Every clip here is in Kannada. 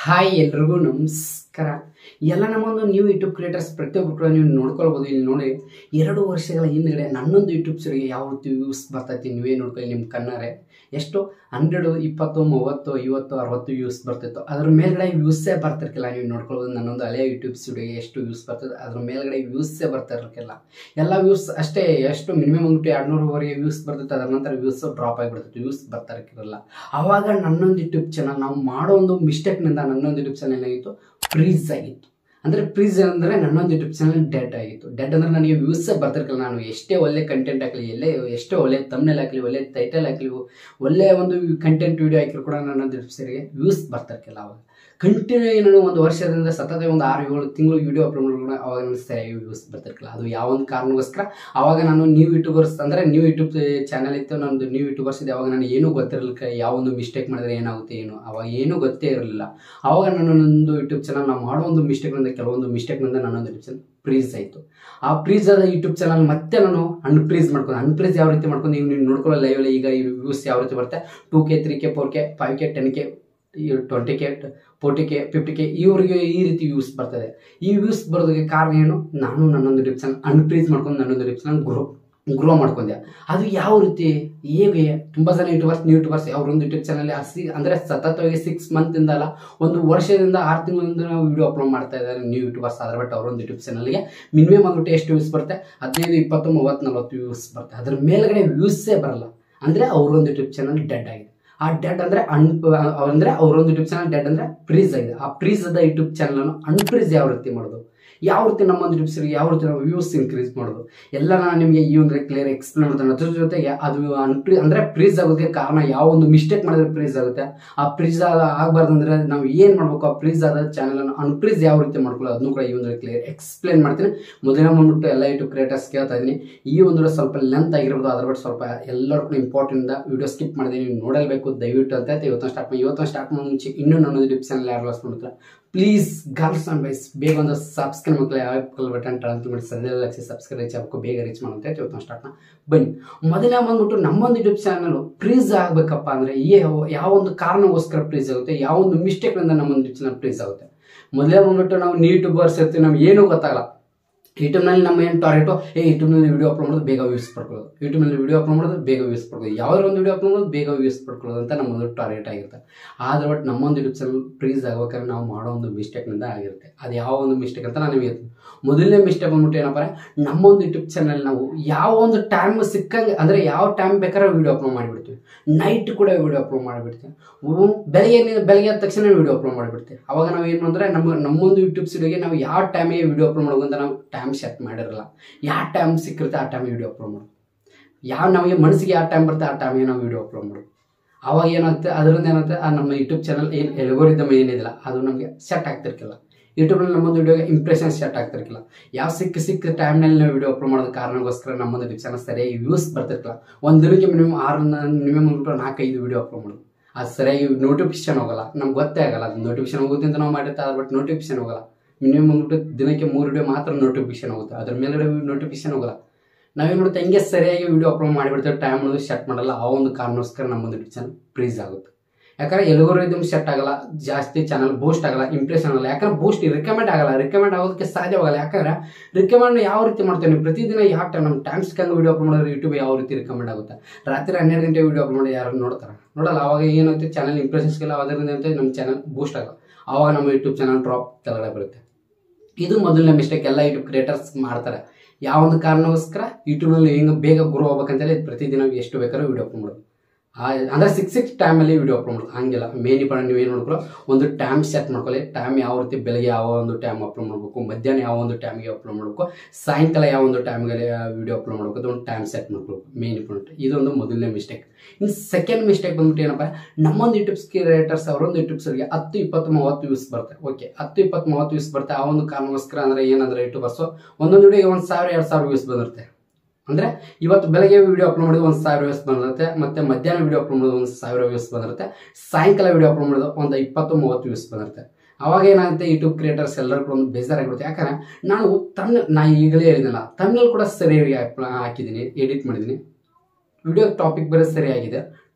ಹಾಯ್ ಎಲ್ರಿಗೂ ನಮಸ್ಕಾರ ಎಲ್ಲ ನಮ್ಮೊಂದು ನ್ಯೂ ಯೂಟ್ಯೂಬ್ ಕ್ರಿಯೇಟರ್ಸ್ ಪ್ರತಿಯೊಬ್ಬರು ಕೂಡ ನೀವು ನೋಡ್ಕೊಳ್ಬೋದು ಇಲ್ಲಿ ನೋಡಿ ಎರಡು ವರ್ಷಗಳ ಹಿಂದ್ಗಡೆ ನನ್ನೊಂದು ಯೂಟ್ಯೂಬ್ ಸರಿಗೆ ಯಾವ ರೀತಿ ವ್ಯೂಸ್ ಬರ್ತೈತಿ ನೀವೇ ನೋಡ್ಕೊಳ್ಳಿ ನಿಮ್ಮ ಕಣ್ಣಾರೆ ಎಷ್ಟು ಹಂಡ್ರೆಡು ಇಪ್ಪತ್ತು ಮೂವತ್ತು ಐವತ್ತು ಅರವತ್ತು ವ್ಯೂಸ್ ಬರ್ತಿತ್ತು ಅದ್ರ ಮೇಲ್ಗಡೆ ವ್ಯೂಸೇ ಬರ್ತಿರ್ಕಿಲ್ಲ ನೀವು ನೋಡ್ಕೊಳ್ಬೋದು ನನ್ನೊಂದು ಹಳೆಯ ಯೂಟ್ಯೂಬ್ ಸ್ಟುಡಿಯೋಗೆ ಎಷ್ಟು ವ್ಯೂಸ್ ಬರ್ತದೆ ಅದ್ರ ಮೇಲ್ಗಡೆ ವ್ಯೂಸೇ ಬರ್ತಿರ್ಕಿಲ್ಲ ಎಲ್ಲ ವ್ಯೂಸ್ ಅಷ್ಟೇ ಎಷ್ಟು ಮಿನಿಮಮ್ ಉಂಟು ಎರಡುನೂರವರೆಗೆ ವ್ಯೂಸ್ ಬರ್ತಿತ್ತು ಅದರ ನಂತರ ವ್ಯೂಸ್ ಡ್ರಾಪ್ ಆಗಿಬಿಡ್ತಿತ್ತು ವ್ಯೂಸ್ ಬರ್ತಾ ಇರ್ಕಿರಲ್ಲ ಆವಾಗ ನನ್ನೊಂದು ಯೂಟ್ಯೂಬ್ ಚಾನಲ್ ನಾವು ಮಾಡೋ ಒಂದು ಮಿಸ್ಟೇಕ್ನಿಂದ ನನ್ನೊಂದು ಯೂಟ್ಯೂಬ್ ಚಾನಲ್ ಏನಾಗಿತ್ತು ಫ್ರೀಸ್ ಆಗಿತ್ತು ಅಂದರೆ ಫ್ರೀಸ್ ಅಂದರೆ ನನ್ನೊಂದು ಯೂಟ್ಯೂಬ್ ಚಾನಲ್ ಡೆಡ್ ಆಗಿತ್ತು ಡೆಡ್ ಅಂದರೆ ನನಗೆ ವ್ಯೂಸೇ ಬರ್ತಿರ್ಕಿಲ್ಲ ನಾನು ಎಷ್ಟೇ ಒಳ್ಳೆ ಕಂಟೆಂಟ್ ಹಾಕಲಿ ಎಲ್ಲೇ ಎಷ್ಟೇ ಒಳ್ಳೆ ತಮ್ನೆಲ್ ಹಾಕಲಿ ಒಳ್ಳೆ ಟೈಟಲ್ ಹಾಕಲಿ ಒಳ್ಳೆ ಒಂದು ಕಂಟೆಂಟ್ ವಿಡಿಯೋ ಹಾಕಿದ್ರು ಕೂಡ ನನ್ನೊಂದು ಯೂಟ್ಯೂಬ್ ಸರಿಗೆ ವ್ಯೂಸ್ ಬರ್ತಿರ್ಕಿಲ್ಲ ಅವಾಗ ಕಂಟಿನ್ಯೂ ನಾನು ಒಂದು ವರ್ಷದಿಂದ ಸತತ ಒಂದು ಆರು ಏಳು ತಿಂಗಳು ವಿಡಿಯೋ ಅಪ್ಲೋಡ್ ಮಾಡಿದ್ರು ಅವಾಗ ನನಗೆ ಸರಿಯಾಗಿ ವ್ಯೂಸ್ ಬರ್ತಿರ್ಕಿಲ್ಲ ಅದು ಯಾವ ಒಂದು ಕಾರಣಕ್ಕೋಸ್ಕರ ಅವಾಗ ನಾನು ನ್ಯೂ ಯೂಟ್ಯೂಬರ್ಸ್ ಅಂದರೆ ನ್ಯೂ ಯೂಟ್ಯೂಬ್ ಚಾನಲ್ ಇತ್ತು ನಮ್ಮದು ನ್ಯೂ ಯೂಟ್ಯೂಬರ್ಸ್ ಇದೆ ಅವಾಗ ನಾನು ಏನೂ ಗೊತ್ತಿರಲಿಕ್ಕೆ ಯಾವ ಒಂದು ಮಿಸ್ಟೇಕ್ ಮಾಡಿದ್ರೆ ಏನಾಗುತ್ತೆ ಏನು ಅವಾಗ ಏನೂ ಗೊತ್ತೇ ಇರಲಿಲ್ಲ ಅವಾಗ ನನ್ನೊಂದು ಯೂಟ್ಯೂಬ್ ಚಾನಲ್ ನಾವು ಮಾಡೋ ಒಂದು ಮಿಸ್ಟೇಕ್ನಿಂದ ಕೆಲವೊಂದು ಮಿಸ್ಟೇಕ್ನಿಂದ ನನ್ನೊಂದು ಯೂಟ್ಯೂಬ್ ಚಾನಲ್ ಪ್ರೀಸ್ ಆಯಿತು ಆ ಪ್ರೀಸ್ ಆದ ಯೂಟ್ಯೂಬ್ ಚಾನಲ್ ಮತ್ತೆ ನಾನು ಅನ್ಪ್ರೀಸ್ ಮಾಡ್ಕೊಂಡು ಅನ್ಪ್ರೀಸ್ ಯಾವ ರೀತಿ ಮಾಡ್ಕೊಂಡು ನೀವು ನೀವು ನೋಡ್ಕೊಳ್ಳೋ ಲೈವಲ್ಲಿ ಈಗ ಈ ವ್ಯೂಸ್ ಯಾವ ರೀತಿ ಬರುತ್ತೆ two K three K four K five K ten K twenty K forty K fifty K ಇವರಿಗೆ ಈ ರೀತಿ ವ್ಯೂಸ್ ಬರ್ತದೆ ಈ ವ್ಯೂಸ್ ಬರೋದಕ್ಕೆ ಕಾರಣ ಏನು ನಾನು ನನ್ನೊಂದು ಯೂಟ್ಯೂಬ್ ಚಾನಲ್ ಅನ್ಪ್ರೀಸ್ ಮಾಡ್ಕೊಂಡು ನನ್ನೊಂದು ಯೂಟ್ಯೂಬ್ ಚಾನಲ್ ಗ್ರೋ ಗ್ರೋ ಮಾಡ್ಕೊಂಡೆ ಅದು ಯಾವ ರೀತಿ ಹೇಗೆ ತುಂಬ ಜನ ಯೂಟ್ಯೂಬರ್ಸ್ ನ್ಯೂ ಯೂಟ್ಯೂಬರ್ಸ್ ಅವರೊಂದು ಯೂಟ್ಯೂಬ್ ಚಾನಲ್ ಸಿ ಅಂದರೆ ಸತತವಾಗಿ ಸಿಕ್ಸ್ ಮಂತಿಂದ ಅಲ್ಲ ಒಂದು ವರ್ಷದಿಂದ ಆರು ತಿಂಗಳಿಂದ ನಾವು ವಿಡಿಯೋ ಅಪ್ಲೋಡ್ ಮಾಡ್ತಾ ಇದ್ದಾರೆ ನ್ಯೂ ಯೂಟ್ಯೂಬರ್ಸ್ ಆದ್ರೆ ಬಟ್ ಅವರೊಂದು ಯೂಟ್ಯೂಬ್ ಚಾನಲ್ಗೆ ಮಿನಿಮಮ್ ಆಗ್ಬಿಟ್ಟು ಎಷ್ಟು ವ್ಯೂಸ್ ಬರುತ್ತೆ ಹದಿನೈದು ಇಪ್ಪತ್ತು ಮೂವತ್ತು ನಲ್ವತ್ತು ವ್ಯೂಸ್ ಬರುತ್ತೆ ಅದ್ರ ಮೇಲ್ಗಡೆ ವ್ಯೂಸೇ ಬರಲ್ಲ ಅಂದರೆ ಅವರೊಂದು ಯೂಟ್ಯೂಬ್ ಚಾನಲ್ ಡೆಡ್ ಆಗಿದೆ ಆ ಡೆಡ್ ಅಂದರೆ ಅನ್ ಅಂದರೆ ಅವರೊಂದು ಯೂಟ್ಯೂಬ್ ಚಾನಲ್ ಡೆಡ್ ಅಂದರೆ ಪ್ರೀಸ್ ಆಗಿದೆ ಆ ಪ್ರೀಸ್ ಆದ ಯೂಟ್ಯೂಬ್ ಚಾನಲನ್ನು ಅನ್ಪ್ರೀಸ್ ಯಾವ ರೀತಿ ಮಾಡೋದು ಯಾವ ರೀತಿ ನಮ್ಮೊಂದು ಯೂಟ್ಯೂಬ್ಸರಿಗೆ ಯಾವ ರೀತಿ ನಾವು ವ್ಯೂಸ್ ಇನ್ಕ್ರೀಸ್ ಮಾಡೋದು ಎಲ್ಲ ನಾನು ನಿಮಗೆ ಈ ಒಂದು ಕ್ಲಿಯರ್ ಎಕ್ಸ್ಪ್ಲೇನ್ ಮಾಡ್ತೇನೆ ಅದ್ರ ಜೊತೆಗೆ ಅದು ಅನ್ಪ್ರೀ ಅಂದರೆ ಪ್ರೀಸ್ ಆಗೋದಕ್ಕೆ ಕಾರಣ ಯಾವ ಒಂದು ಮಿಸ್ಟೇಕ್ ಮಾಡಿದ್ರೆ ಪ್ರೀಸ್ ಆಗುತ್ತೆ ಆ ಪ್ರೀಸ್ ಆಗಬಾರ್ದು ಅಂದರೆ ನಾವು ಏನು ಮಾಡಬೇಕು ಆ ಪ್ರೀಸ್ ಆದ ಚಾನಲನ್ನು ಅನ್ಪ್ರೀಸ್ ಯಾವ ರೀತಿ ಮಾಡ್ಕೊಳ್ಳೋ ಅದನ್ನು ಕೂಡ ಈ ಒಂದು ಕ್ಲಿಯರ್ ಎಕ್ಸ್ಪ್ಲೇನ್ ಮಾಡ್ತೀನಿ ಮೊದಲನೇ ಬಂದ್ಬಿಟ್ಟು ಎಲ್ಲ ಯೂಟ್ಯೂಬ್ ಕ್ರಿಯೇಟರ್ಸ್ ಕೇಳ್ತಾ ಇದ್ದೀನಿ ಈ ಒಂದು ಸ್ವಲ್ಪ ಲೆಂತ್ ಆಗಿರ್ಬೋದು ಅದ್ರ ಬಿಟ್ಟು ಸ್ವಲ್ಪ ಎಲ್ಲರೂ ಕೂಡ ಇಂಪಾರ್ಟೆಂಟ್ ವಿಡಿಯೋ ಸ್ಕಿಪ್ ಮಾಡಿದೆ ನೀವು ನೋಡಲೇಬೇಕು ದಯವಿಟ್ಟು ಅಂತ ಇವತ್ತು ಸ್ಟಾರ್ಟ್ ಮಾಡಿ ಇವತ್ತು ಸ್ಟಾರ್ಟ್ ಮಾಡೋ ಮುಂಚೆ ಇನ್ನೂ ನನ್ನೊಂದು ಯೂಟ್ಯೂಬ್ ಚಾನಲ್ ಯಾರು ಲಾಸ್ ಮಾಡ್ತಾರೆ ಪ್ಲೀಸ್ ಗರ್ಲ್ಸ್ ಅಂಡ್ ಬೈಸ್ ಬೇಗ ಒಂದು ಸಬ್ಸ್ಕ್ರೈಬ್ ಮಕ್ಕಳು ಯಾವ ಕಲ್ ಬಟನ್ ಟ್ರಾನ್ಸ್ ಮಾಡಿ ಸದ್ಯ ಲಕ್ಷ ಸಬ್ಸ್ಕ್ರೈಬ್ ರೀಚ್ ಆಗಬೇಕು ಬೇಗ ರೀಚ್ ಮಾಡುತ್ತೆ ಇವತ್ತು ಸ್ಟಾರ್ಟ್ ಬನ್ನಿ ಮೊದಲನೇ ಬಂದ್ಬಿಟ್ಟು ನಮ್ಮೊಂದು ಯೂಟ್ಯೂಬ್ ಚಾನಲ್ ಪ್ರೀಸ್ ಆಗಬೇಕಪ್ಪ ಅಂದರೆ ಯಾವ ಒಂದು ಕಾರಣಕ್ಕೋಸ್ಕರ ಪ್ರೀಸ್ ಆಗುತ್ತೆ ಯಾವ ಒಂದು ಮಿಸ್ಟೇಕ್ನಿಂದ ನಮ್ಮೊಂದು ಯೂಟ್ಯೂಬ್ ಚಾನಲ್ ಪ್ರೀಸ್ ಆಗುತ್ತೆ ಮೊದಲೇ ಬಂದ್ಬಿಟ್ಟು ನಾವು ನೀ ಯೂಟ್ಯೂಬರ್ಸ್ ಇರ್ತೀವಿ ನಮ್ಗೆ ಏನೂ ಗೊತ್ತಾಗಲ್ಲ ಯೂಟ್ಯೂಬ್ನಲ್ಲಿ ನಮ್ಮ ಏನು ಟಾರ್ಗೆಟು ಏ ಯೂಟ್ಯೂಬ್ನಲ್ಲಿ ವಿಡಿಯೋ ಅಪ್ಲೋಡ್ ಮಾಡೋದು ಬೇಗ ವ್ಯೂಸ್ ಪಡ್ಕೊಳ್ಳೋದು ಯೂಟ್ಯೂಬ್ನಲ್ಲಿ ವಿಡಿಯೋ ಅಪ್ಲೋಡ್ ಮಾಡೋದು ಬೇಗ ವ್ಯೂಸ್ ಪಡ್ಕೊಳ್ಳೋದು ಯಾವ್ದಾರು ಒಂದು ವಿಡಿಯೋ ಅಪ್ಲೋಡ್ ಮಾಡೋದು ಬೇಗ ವ್ಯೂಸ್ ಪಡ್ಕೊಳ್ಳೋದು ಅಂತ ನಮ್ಮೊಂದು ಟಾರ್ಗೆಟ್ ಆಗಿರುತ್ತೆ ಆದರೆ ಬಟ್ ನಮ್ಮೊಂದು ಯೂಟ್ಯೂಬ್ ಚಾನಲ್ ಪ್ರೀಸ್ ಆಗ್ಬೇಕಾದ್ರೆ ನಾವು ಮಾಡೋ ಒಂದು ಮಿಸ್ಟೇಕ್ನಿಂದ ಆಗಿರುತ್ತೆ ಅದು ಯಾವ ಒಂದು ಮಿಸ್ಟೇಕ್ ಅಂತ ನಾನು ನಿಮಗೆ ಮೊದಲನೇ ಮಿಸ್ಟೇಕ್ ಬಂದ್ಬಿಟ್ಟು ಏನಪ್ಪ ನಮ್ಮೊಂದು ಯೂಟ್ಯೂಬ್ ಚಾನಲ್ ನಾವು ಯಾವ ಒಂದು ಟೈಮ್ ಸಿಕ್ಕಂಗೆ ಅಂದರೆ ಯಾವ ಟೈಮ್ ಬೇಕಾದ್ರೆ ವಿಡಿಯೋ ಅಪ್ಲೋಡ್ ಮಾಡಿಬಿಡ್ತೀವಿ ನೈಟ್ ಕೂಡ ವಿಡಿಯೋ ಅಪ್ಲೋಡ್ ಮಾಡಿಬಿಡ್ತೀವಿ ಬೆಳಗ್ಗೆ ಬೆಳಗ್ಗೆ ಆದ ತಕ್ಷಣ ವಿಡಿಯೋ ಅಪ್ಲೋಡ್ ಮಾಡಿಬಿಡ್ತೀವಿ ಅವಾಗ ನಾವು ಏನು ಅಂದರೆ ನಮ್ಮ ನಮ್ಮೊಂದು ಯೂಟ್ಯೂಬ್ ಸ್ಟುಡಿಯೋಗೆ ನಾವು ಯಾವ ಟೈಮಿಗೆ ವಿಡಿಯೋ ಅಪ್ಲೋಡ್ ಮಾಡೋದು ಅಂತ ನಾವು ಟೈಮ್ ಸೆಟ್ ಮಾಡಿರಲ್ಲ ಯಾವ ಟೈಮ್ ಸಿಕ್ಕಿರುತ್ತೆ ಆ ಟೈಮಿಗೆ ವಿಡಿಯೋ ಅಪ್ಲೋಡ್ ಮಾಡೋದು ಯಾವ ನಮಗೆ ಮನಸ್ಸಿಗೆ ಯಾವ ಟೈಮ್ ಬರುತ್ತೆ ಆ ಟೈಮಿಗೆ ನಾವು ವಿಡಿಯೋ ಅಪ್ಲೋಡ್ ಮಾಡೋದು ಅವಾಗ ಏನಾಗುತ್ತೆ ಅದರಿಂದ ಏನಾಗುತ್ತೆ ಆ ನಮ್ಮ ಯೂಟ್ಯೂಬ್ ಚಾನಲ್ ಏನು ಎಲ್ಗೋರಿದಮ್ ಏನಿದಿಲ್ಲ ಅದು ನಮಗೆ ಸೆಟ್ ಆಗ್ತಿರ್ಕಿಲ್ಲ ಯೂಟ್ಯೂಬ್ನಲ್ಲಿ ನಮ್ಮೊಂದು ವಿಡಿಯೋಗೆ ಇಂಪ್ರೆಷನ್ ಸೆಟ್ ಆಗ್ತಿರ್ಕಿಲ್ಲ ಯಾವ ಸಿಕ್ಕ ಸಿಕ್ಕ ಟೈಮ್ನಲ್ಲಿ ನಾವು ವಿಡಿಯೋ ಅಪ್ಲೋಡ್ ಮಾಡೋದು ಕಾರಣಕ್ಕೋಸ್ಕರ ನಮ್ಮೊಂದು ಯೂಟ್ಯೂಬ್ ಚಾನಲ್ ಸರಿಯಾಗಿ ವ್ಯೂಸ್ ಬರ್ತಿರ್ಕಿಲ್ಲ ಒಂದು ದಿನಕ್ಕೆ ಮಿನಿಮಮ್ ಆರು ಮಿನಿಮಮ್ ನಾಲ್ಕೈದು ವಿಡಿಯೋ ಅಪ್ಲೋಡ್ ಮಾಡೋದು ಅದು ಸರಿಯಾಗಿ ನೋಟಿಫಿಕೇಶನ್ ಹೋಗಲ್ಲ ನಮ್ಗೆ ಗೊತ್ತೇ ಆಗಲ್ಲ ಅದು ನೋಟಿಫಿಕೇಶನ್ ಹೋಗುತ್ತೆ ಅಂತ ನಾವು ಮಾಡಿರ್ತಾರೆ ಬಟ್ ನೋಟಿಫಿಕೇಶನ್ ಹೋಗಲ್ಲ ಮಿನಿಮಮ್ ಅಂದ್ಬಿಟ್ಟು ದಿನಕ್ಕೆ ಮೂರು ವಿಡಿಯೋ ಮಾತ್ರ ನೋಟಿಫಿಕೇಶನ್ ಹೋಗುತ್ತೆ ಅದ್ರ ಮೇಲ್ಗಡೆ ನೋಟಿಫಿಕೇಶನ್ ಹೋಗಲ್ಲ ನಾವೇನು ಮಾಡುತ್ತೆ ಹೆಂಗೆ ಸರಿಯಾಗಿ ವಿಡಿಯೋ ಅಪ್ಲೋಡ್ ಮಾಡಿಬಿಡ್ತೇವೆ ಟೈಮ್ ಅನ್ನೋದು ಸೆಟ್ ಮಾಡಲ್ಲ ಆ ಒಂದು ಕಾರಣಕ್ಕೋಸ್ಕರ ನಮ್ಮೊಂದು ಯೂಟ್ಯೂಬ್ ಚಾನಲ್ ಪ್ರೀಸ್ ಆಗುತ್ತೆ ಯಾಕಂದ್ರೆ ಎಲ್ಗೋರಿದಮ್ ಸೆಟ್ ಆಗಲ್ಲ ಜಾಸ್ತಿ ಚಾನಲ್ ಬೂಸ್ಟ್ ಆಗಲ್ಲ ಇಂಪ್ರೆಷನ್ ಆಗಲ್ಲ ಯಾಕಂದ್ರೆ ಬೂಸ್ಟ್ ರಿಕಮೆಂಡ್ ಆಗಲ್ಲ ರಿಕಮೆಂಡ್ ಆಗೋದಕ್ಕೆ ಸಾಧ್ಯವಾಗಲ್ಲ ಯಾಕಂದ್ರೆ ರಿಕಮೆಂಡ್ ಯಾವ ರೀತಿ ಮಾಡ್ತೇವೆ ನೀವು ಪ್ರತಿದಿನ ಯಾವ ಟೈಮ್ ನಮ್ಮ ಟೈಮ್ ಸಿಕ್ಕಂಗೆ ವಿಡಿಯೋ ಅಪ್ಲೋಡ್ ಮಾಡಿದ್ರೆ ಯೂಟ್ಯೂಬ್ ಯಾವ ರೀತಿ ರಿಕಮೆಂಡ್ ಆಗುತ್ತೆ ರಾತ್ರಿ ಹನ್ನೆರಡು ಗಂಟೆ ವಿಡಿಯೋ ಅಪ್ಲೋಡ್ ಮಾಡಿ ಯಾರು ನೋಡ್ತಾರೆ ನೋಡಲ್ಲ ಅವಾಗ ಏನಾಗುತ್ತೆ ಚಾನಲ್ ಇಂಪ್ರೆಷನ್ ಸಿಗಲ್ಲ ಅದರಿಂದ ಅಂತ ನಮ್ಮ ಚಾನಲ್ ಬೂಸ್ಟ್ ಆಗಲ್ಲ ಆವಾಗ ನಮ್ಮ ಯೂಟ್ಯೂಬ್ ಚಾನಲ್ ಡ್ರಾಪ್ ಕೆಳಗಡೆ ಬರುತ್ತೆ ಇದು ಮೊದಲನೇ ಮಿಸ್ಟೇಕ್ ಎಲ್ಲ ಯೂಟ್ಯೂಬ್ ಕ್ರಿಯೇಟರ್ಸ್ ಮಾಡ್ತಾರೆ ಯಾವ ಒಂದು ಕಾರಣಕ್ಕೋಸ್ಕರ ಯೂಟ್ಯೂಬ್ನಲ್ಲಿ ಹೆಂಗೆ ಬೇಗ ಗ್ರೋ ಆಗ್ಬೇಕಂತೇಳಿ ಪ್ರತಿದಿನ ಎಷ್ಟು ಬೇಕಾದ್ರೂ ವಿಡಿಯೋ ಅಪ್ಲೋಡ್ ಮಾಡೋದು ಅಂದರೆ ಸಿಕ್ಸ್ ಸಿಕ್ಸ್ ಟೈಮಲ್ಲಿ ವಿಡಿಯೋ ಅಪ್ಲೋಡ್ ಮಾಡೋದು ಹಂಗಿಲ್ಲ ಮೇನ್ ಇಂಪಾರ್ಟೆಂಟ್ ನೀವು ಏನು ಮಾಡ್ಕೊಳ್ಳೋ ಒಂದು ಟೈಮ್ ಸೆಟ್ ಮಾಡ್ಕೊಳ್ಳಿ ಟೈಮ್ ಯಾವ ರೀತಿ ಬೆಳಗ್ಗೆ ಯಾವ ಒಂದು ಟೈಮ್ ಅಪ್ಲೋಡ್ ಮಾಡಬೇಕು ಮಧ್ಯಾಹ್ನ ಯಾವ ಒಂದು ಟೈಮಿಗೆ ಅಪ್ಲೋಡ್ ಮಾಡಬೇಕು ಸಾಯಂಕಾಲ ಯಾವ ಒಂದು ಟೈಮ್ಗೆ ವಿಡಿಯೋ ಅಪ್ಲೋಡ್ ಮಾಡಬೇಕು ಅದು ಒಂದು ಟೈಮ್ ಸೆಟ್ ಮಾಡ್ಬೇಕು ಮೇನ್ ಇಂಪಾರ್ಟೆಂಟ್ ಇದೊಂದು ಮೊದಲನೇ ಮಿಸ್ಟೇಕ್ ಇನ್ನು ಸೆಕೆಂಡ್ ಮಿಸ್ಟೇಕ್ ಬಂದ್ಬಿಟ್ಟು ಏನಪ್ಪ ನಮ್ಮೊಂದು ಯೂಟ್ಯೂಬ್ ಕ್ರಿಯೇಟರ್ಸ್ ಅವರೊಂದು ಯೂಟ್ಯೂಬ್ ಸರ್ಗೆ ಹತ್ತು ಇಪ್ಪತ್ತು ಮೂವತ್ತು ವ್ಯೂಸ್ ಬರುತ್ತೆ ಓಕೆ ಹತ್ತು ಇಪ್ಪತ್ತು ಮೂವತ್ತು ವ್ಯೂಸ್ ಬರುತ್ತೆ ಆ ಒಂದು ಕಾರಣಕ್ಕೋಸ್ಕರ ಅಂದರೆ ಏನಂದ್ರೆ ಯೂಟ್ಯೂಬರ್ಸು ಒಂದೊಂದು ವಿಡಿಯೋಗೆ ಒಂದು ಸಾವಿರ ಎರಡು ಸಾವಿರ ವ್ಯೂಸ್ ಬಂದಿರುತ್ತೆ ಅಂದರೆ ಇವತ್ತು ಬೆಳಗ್ಗೆ ವಿಡಿಯೋ ಅಪ್ಲೋಡ್ ಮಾಡಿದ್ರೆ ಒಂದು ಸಾವಿರ ವ್ಯೂಸ್ ಬಂದಿರುತ್ತೆ ಮತ್ತು ಮಧ್ಯಾಹ್ನ ವಿಡಿಯೋ ಅಪ್ಲೋಡ್ ಮಾಡೋದು ಒಂದು ಸಾವಿರ ವ್ಯೂಸ್ ಬಂದಿರುತ್ತೆ ಸಾಯಂಕಾಲ ವಿಡಿಯೋ ಅಪ್ಲೋಡ್ ಮಾಡೋದು ಒಂದು ಇಪ್ಪತ್ತು ಮೂವತ್ತು ವ್ಯೂಸ್ ಬಂದಿರುತ್ತೆ ಅವಾಗ ಏನಾಗುತ್ತೆ ಯೂಟ್ಯೂಬ್ ಕ್ರಿಯೇಟರ್ಸ್ ಎಲ್ಲರೂ ಕೂಡ ಒಂದು ಬೇಜಾರಾಗಿರುತ್ತೆ ಯಾಕಂದ್ರೆ ನಾನು ತನ್ನ ನಾ ಈಗಲೇ ಹೇಳಿದ್ನಲ್ಲ ತಮ್ಮಲ್ಲಿ ಕೂಡ ಸರಿಯಾಗಿ ಹಾಕಿದ್ದೀನಿ ಎಡಿಟ್ ಮಾಡಿದ್ದೀನಿ ವಿಡಿಯೋ ಟಾಪಿಕ್ ಬೇರೆ ಸರಿಯಾಗಿದೆ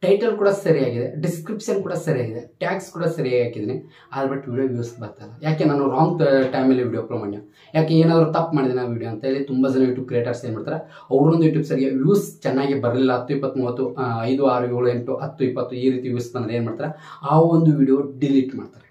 ಟೈಟಲ್ ಕೂಡ ಸರಿಯಾಗಿದೆ ಡಿಸ್ಕ್ರಿಪ್ಷನ್ ಕೂಡ ಸರಿಯಾಗಿದೆ ಟ್ಯಾಗ್ಸ್ ಕೂಡ ಸರಿಯಾಗಿ ಹಾಕಿದ್ದೀನಿ ಆದ್ರೆ ಬಟ್ ವಿಡಿಯೋ ವ್ಯೂಸ್ ಬರ್ತಾಯಿಲ್ಲ ಯಾಕೆ ನಾನು ರಾಂಗ್ ಟೈಮಲ್ಲಿ ವಿಡಿಯೋ ಅಪ್ಲೋಡ್ ಮಾಡಿ ಯಾಕೆ ಏನಾದರೂ ತಪ್ಪು ಮಾಡಿದೆ ಆ ವಿಡಿಯೋ ಅಂತ ಹೇಳಿ ತುಂಬ ಜನ ಯೂಟ್ಯೂಬ್ ಕ್ರಿಯೇಟರ್ಸ್ ಏನು ಮಾಡ್ತಾರೆ ಅವರೊಂದು ಯೂಟ್ಯೂಬ್ ಸರಿಗೆ ವ್ಯೂಸ್ ಚೆನ್ನಾಗಿ ಬರಲಿಲ್ಲ ಹತ್ತು ಇಪ್ಪತ್ತು ಮೂವತ್ತು ಆ, ಐದು ಆರು ಏಳು ಎಂಟು ಹತ್ತು ಇಪ್ಪತ್ತು ಈ ರೀತಿ ವ್ಯೂಸ್ ಬಂದರೆ ಏನು ಮಾಡ್ತಾರೆ ಆ ಒಂದು ವಿಡಿಯೋ ಡಿಲೀಟ್ ಮಾಡ್ತಾರೆ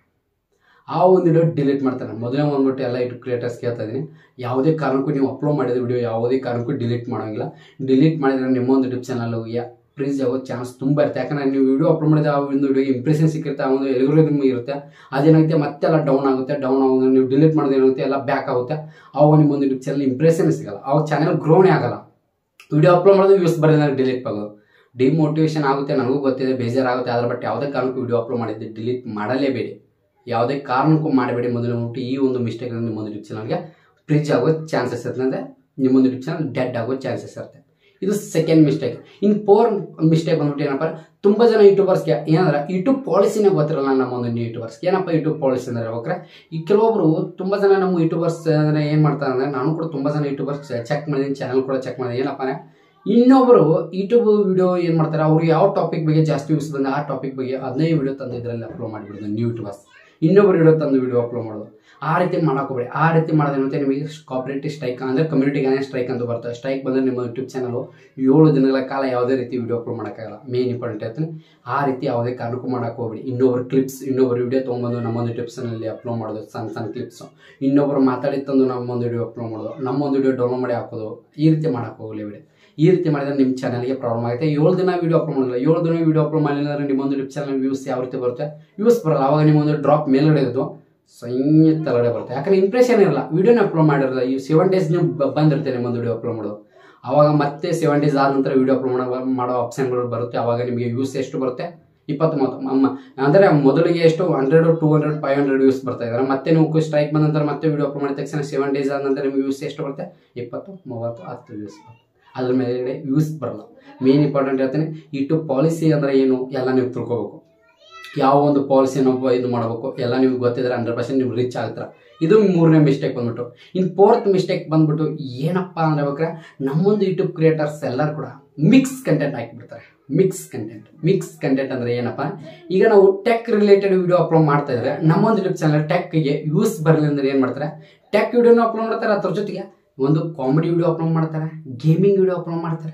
ಆ ಒಂದು ವಿಡಿಯೋ ಡಿಲೀಟ್ ಮಾಡ್ತಾರೆ ಮೊದಲೇ ಬಂದ್ಬಿಟ್ಟು ಎಲ್ಲ ಯೂಟ್ಯೂಬ್ ಕ್ರಿಯೇಟರ್ಸ್ ಕೇಳ್ತಾ ಇದ್ದೀನಿ ಯಾವುದೇ ಕಾರಣಕ್ಕೂ ನೀವು ಅಪ್ಲೋಡ್ ಮಾಡಿದ ವಿಡಿಯೋ ಯಾವುದೇ ಕಾರಣಕ್ಕೂ ಡಿಲೀಟ್ ಮಾಡೋಂಗಿಲ್ಲ ಡಿಲೀಟ್ ಮಾಡಿದರೆ ನಿಮ್ಮೊಂದು ಯೂಟ್ಯೂಬ್ ಚಾನಲ್ ಪ್ರೀಸ್ ಆಗೋ ಚಾನ್ಸ್ ತುಂಬ ಇರುತ್ತೆ ಯಾಕಂದ್ರೆ ನೀವು ವಿಡಿಯೋ ಅಪ್ಲೋಡ್ ಮಾಡಿದ ಆ ಒಂದು ವಿಡಿಯೋ ಇಂಪ್ರೆಷನ್ ಸಿಕ್ಕಿರುತ್ತೆ ಆ ಒಂದು ಎಲ್ಗೋರಿದಮ್ ಇರುತ್ತೆ ಅದೇನಾಗುತ್ತೆ ಮತ್ತೆಲ್ಲ ಡೌನ್ ಆಗುತ್ತೆ ಡೌನ್ ಆಗೋದು ನೀವು ಡಿಲೀಟ್ ಮಾಡೋದು ಏನಾಗುತ್ತೆ ಎಲ್ಲ ಬ್ಯಾಕ್ ಆಗುತ್ತೆ ಅವಾಗ ನಿಮ್ಮೊಂದು ಯೂಟ್ಯೂಬ್ ಚಾನಲ್ ಇಂಪ್ರೆಷನ್ ಸಿಗಲ್ಲ ಅವಾಗ ಚಾನಲ್ ಗ್ರೋನೇ ಆಗಲ್ಲ ವಿಡಿಯೋ ಅಪ್ಲೋಡ್ ಮಾಡೋದು ವ್ಯೂಸ್ ಬರೋದಿಲ್ಲ ಡಿಲೀಟ್ ಆಗೋದು ಡಿಮೋಟಿವೇಶನ್ ಆಗುತ್ತೆ ನನಗೂ ಗೊತ್ತಿದೆ ಬೇಜಾರಾಗುತ್ತೆ ಅದ್ರ ಬಟ್ ಯಾವುದೇ ಕಾರಣಕ್ಕೂ ವಿಡಿಯೋ ಅಪ್ಲೋಡ್ ಮಾಡಿದ್ದೆ ಡಿಲೀಟ್ ಮಾಡಲೇಬೇಡಿ ಯಾವುದೇ ಕಾರಣಕ್ಕೂ ಮಾಡಬೇಡಿ ಮೊದಲು ನೋಡ್ಬಿಟ್ಟು ಈ ಒಂದು ಮಿಸ್ಟೇಕ್ ನಿಮ್ಮೊಂದು ಯೂಟ್ಯೂಬ್ ಚಾನಲ್ಗೆ ಫ್ರಿಜ್ ಆಗೋ ಚಾನ್ಸಸ್ ಇರುತ್ತೆ ಅಂದರೆ ನಿಮ್ಮೊಂದು ಯೂಟ್ಯೂಬ್ ಚಾನಲ್ ಡೆಡ್ ಆಗೋ ಚಾನ್ಸಸ್ ಇರುತ್ತೆ ಇದು ಸೆಕೆಂಡ್ ಮಿಸ್ಟೇಕ್ ಇನ್ನು ಫೋರ್ ಮಿಸ್ಟೇಕ್ ಬಂದ್ಬಿಟ್ಟು ಏನಪ್ಪ ತುಂಬ ಜನ ಯೂಟ್ಯೂಬರ್ಸ್ಗೆ ಏನಂದ್ರೆ ಯೂಟ್ಯೂಬ್ ಪಾಲಿಸಿನೇ ಗೊತ್ತಿರಲ್ಲ ನಮ್ಮ ಒಂದು ಯೂಟ್ಯೂಬರ್ಸ್ ಏನಪ್ಪ ಯೂಟ್ಯೂಬ್ ಪಾಲಿಸಿ ಅಂದ್ರೆ ಹೇಳ್ಬೇಕ್ರೆ ಈ ಕೆಲವೊಬ್ರು ತುಂಬ ಜನ ನಮ್ಮ ಯೂಟ್ಯೂಬರ್ಸ್ ಅಂದರೆ ಏನು ಮಾಡ್ತಾರೆ ಅಂದರೆ ನಾನು ಕೂಡ ತುಂಬ ಜನ ಯೂಟ್ಯೂಬರ್ಸ್ ಚೆಕ್ ಮಾಡಿದ್ದೀನಿ ಚಾನಲ್ ಕೂಡ ಚೆಕ್ ಮಾಡಿದ್ದೀನಿ ಏನಪ್ಪ ಅಂದ್ರೆ ಇನ್ನೊಬ್ಬರು ಯೂಟ್ಯೂಬ್ ವಿಡಿಯೋ ಏನು ಮಾಡ್ತಾರೆ ಅವ್ರು ಯಾವ ಟಾಪಿಕ್ ಬಗ್ಗೆ ಜಾಸ್ತಿ ಯೂಸ್ ಬಂದ ಆ ಟಾಪಿಕ್ ಬಗ್ಗೆ ಹದಿನೈದು ವಿಡಿಯೋ ತಂದು ಇದರಲ್ಲಿ ಅಪ್ಲೋಡ್ ಮಾಡಿಬಿಡೋದು ನ್ಯೂ ಯೂಟ್ಯೂಬರ್ಸ್ ಇನ್ನೊಬ್ಬರು ವಿಡಿಯೋ ತಂದು ವಿಡಿಯೋ ಅಪ್ಲೋಡ್ ಮಾಡೋದು ಆ ರೀತಿ ಹೋಗ್ಬೇಡಿ ಆ ರೀತಿ ಮಾಡೋದೇನಂತೆ ನಿಮಗೆ ಕಾಪರೇಟ್ ಸ್ಟ್ರೈಕ್ ಅಂದರೆ ಕಮ್ಯುನಿಟಿಗೆ ಸ್ಟ್ರೈಕ್ ಅಂತ ಬರ್ತದೆ ಸ್ಟ್ರೈಕ್ ಬಂದರೆ ನಿಮ್ಮ ಯೂಟ್ಯೂಬ್ ಚಾನಲು ಏಳು ದಿನಗಳ ಕಾಲ ಯಾವುದೇ ರೀತಿ ವಿಡಿಯೋ ಅಪ್ಲೋಡ್ ಮಾಡೋಕ್ಕಾಗಲ್ಲ ಮೇನ್ ಇಂಪಾರ್ಟೆಂಟ್ ಆಯ್ತು ಆ ರೀತಿ ಯಾವುದೇ ಕಾರಣಕ್ಕೂ ಮಾಡೋಕೆ ಹೋಗ್ಬೇಡಿ ಇನ್ನೊಬ್ರು ಕ್ಲಿಪ್ಸ್ ಇನ್ನೊಬ್ರು ವಿಡಿಯೋ ತೊಗೊಂಬಂದು ನಮ್ಮೊಂದು ಯೂಟ್ಯೂಬ್ ಚಾನಲ್ಲಿ ಅಪ್ಲೋಡ್ ಮಾಡೋದು ಸಣ್ಣ ಸಣ್ಣ ಕ್ಲಿಪ್ಸು ಇನ್ನೊಬ್ರು ಮಾತಾಡಿ ತಂದು ನಮ್ಮೊಂದು ವಿಡಿಯೋ ಅಪ್ಲೋಡ್ ಮಾಡೋದು ನಮ್ಮೊಂದು ವಿಡಿಯೋ ಡೌನ್ಲೋಡ್ ಮಾಡಿ ಹಾಕೋದು ಈ ರೀತಿ ಮಾಡೋಕೆ ಹೋಗಲಿ ಬಿಡಿ ಈ ರೀತಿ ಮಾಡಿದ್ರೆ ನಿಮ್ಮ ಚಾನಲ್ಗೆ ಪ್ರಾಬ್ಲಮ್ ಆಗುತ್ತೆ ಏಳು ದಿನ ವಿಡಿಯೋ ಅಪ್ಲೋಡ್ ಮಾಡಿಲ್ಲ ಏಳು ದಿನ ವಿಡಿಯೋ ಅಪ್ಲೋಡ್ ಮಾಡಿಲ್ಲ ಅಂದ್ರೆ ನಿಮ್ಮೊಂದು ಯೂಟ್ಯೂಬ್ ಚಾನಲ್ ವ್ಯೂಸ್ ಯಾವ ರೀತಿ ಬರುತ್ತೆ ವ್ಯೂಸ್ ಬರಲ್ಲ ಅವಾಗ ನಿಮ್ಮೊಂದು ಡ್ರಾಪ್ ಮೇಲ್ಗಡೆ ಇದ್ದು ಸೈನ್ಯ ತಲಗಡೆ ಬರುತ್ತೆ ಯಾಕಂದ್ರೆ ಇಂಪ್ರೆಷನ್ ಇರಲ್ಲ ವಿಡಿಯೋನ ಅಪ್ಲೋಡ್ ಮಾಡಿರಲ್ಲ ಈ ಸೆವೆನ್ ಡೇಸ್ ನೀವು ಬ- ಬಂದಿರುತ್ತೆ ನಿಮ್ಮೊಂದು ವಿಡಿಯೋ ಅಪ್ಲೋಡ್ ಮಾಡೋದು ಅವಾಗ ಮತ್ತೆ ಸೆವೆನ್ ಡೇಸ್ ಆದ ನಂತರ ವಿಡಿಯೋ ಅಪ್ಲೋಡ್ ಮಾಡೋ ಮಾಡೋ ಆಪ್ಷನ್ಗಳು ಬರುತ್ತೆ ಅವಾಗ ನಿಮಗೆ ವ್ಯೂಸ್ ಎಷ್ಟು ಬರುತ್ತೆ ಇಪ್ಪತ್ತು ಮೂವತ್ತು ಅಮ್ಮ ಅಂದರೆ ಮೊದಲಿಗೆ ಎಷ್ಟು hundred two hundred five hundred views ಬರ್ತಾ ಇದ್ದಾರೆ ಮತ್ತೆ ನೀವು ಸ್ಟ್ರೈಕ್ ಬಂದ ನಂತರ ಮತ್ತೆ ವಿಡಿಯೋ ಅಪ್ಲೋಡ್ ಮಾಡಿದ ತಕ್ಷಣ ಸೆವೆನ್ ಡೇಸ್ ಆದ ನಂತರ ನಿಮಗೆ ವ್ಯೂಸ್ ಎಷ್ಟು ಬರುತ್ತೆ ಇಪ್ಪತ್ತು ಮೂವತ್ತು ಹತ್ತು ವ್ಯೂಸ್ ಬರುತ್ತೆ ಅದ್ರ ಮೇಲೆ ವ್ಯೂಸ್ ಬರಲ್ಲ ಮೇನ್ ಇಂಪಾರ್ಟೆಂಟ್ ಹೇಳ್ತೀನಿ ಯೂಟ್ಯೂಬ್ ಪಾಲಿಸಿ ಅಂದರೆ ಏನು ಎಲ್ಲ ನೀವು ತಿಳ್ಕೊಬೇಕು ಯಾವ ಒಂದು ಪಾಲಿಸಿ ನಾವು ಇದು ಮಾಡಬೇಕು ಎಲ್ಲ ನಿಮ್ಗೆ ಗೊತ್ತಿದ್ರೆ ಹಂಡ್ರೆಡ್ ಪರ್ಸೆಂಟ್ ನೀವು ರೀಚ್ ಆಗ್ತಾರೆ ಇದು ಮೂರನೇ ಮಿಸ್ಟೇಕ್ ಬಂದ್ಬಿಟ್ಟು ಇನ್ನು ಫೋರ್ತ್ ಮಿಸ್ಟೇಕ್ ಬಂದ್ಬಿಟ್ಟು ಏನಪ್ಪ ಅಂದ್ರೆ ಬೇಕಾದ್ರೆ ನಮ್ಮೊಂದು ಯೂಟ್ಯೂಬ್ ಕ್ರಿಯೇಟರ್ಸ್ ಎಲ್ಲರೂ ಕೂಡ ಮಿಕ್ಸ್ ಕಂಟೆಂಟ್ ಹಾಕಿಬಿಡ್ತಾರೆ ಮಿಕ್ಸ್ ಕಂಟೆಂಟ್ ಮಿಕ್ಸ್ ಕಂಟೆಂಟ್ ಅಂದ್ರೆ ಏನಪ್ಪ ಈಗ ನಾವು ಟೆಕ್ ರಿಲೇಟೆಡ್ ವಿಡಿಯೋ ಅಪ್ಲೋಡ್ ಮಾಡ್ತಾ ಇದ್ರೆ ನಮ್ಮೊಂದು ಯೂಟ್ಯೂಬ್ ಚಾನಲ್ ಟೆಕ್ಗೆ ಯೂಸ್ ಬರಲಿ ಅಂದ್ರೆ ಏನು ಮಾಡ್ತಾರೆ ಟೆಕ್ ವಿಡಿಯೋನ ಅಪ್ಲೋಡ್ ಮಾಡ್ತಾರೆ ಅದ್ರ ಜೊತೆಗೆ ಒಂದು ಕಾಮಿಡಿ ವಿಡಿಯೋ ಅಪ್ಲೋಡ್ ಮಾಡ್ತಾರೆ ಗೇಮಿಂಗ್ ವಿಡಿಯೋ ಅಪ್ಲೋಡ್ ಮಾಡ್ತಾರೆ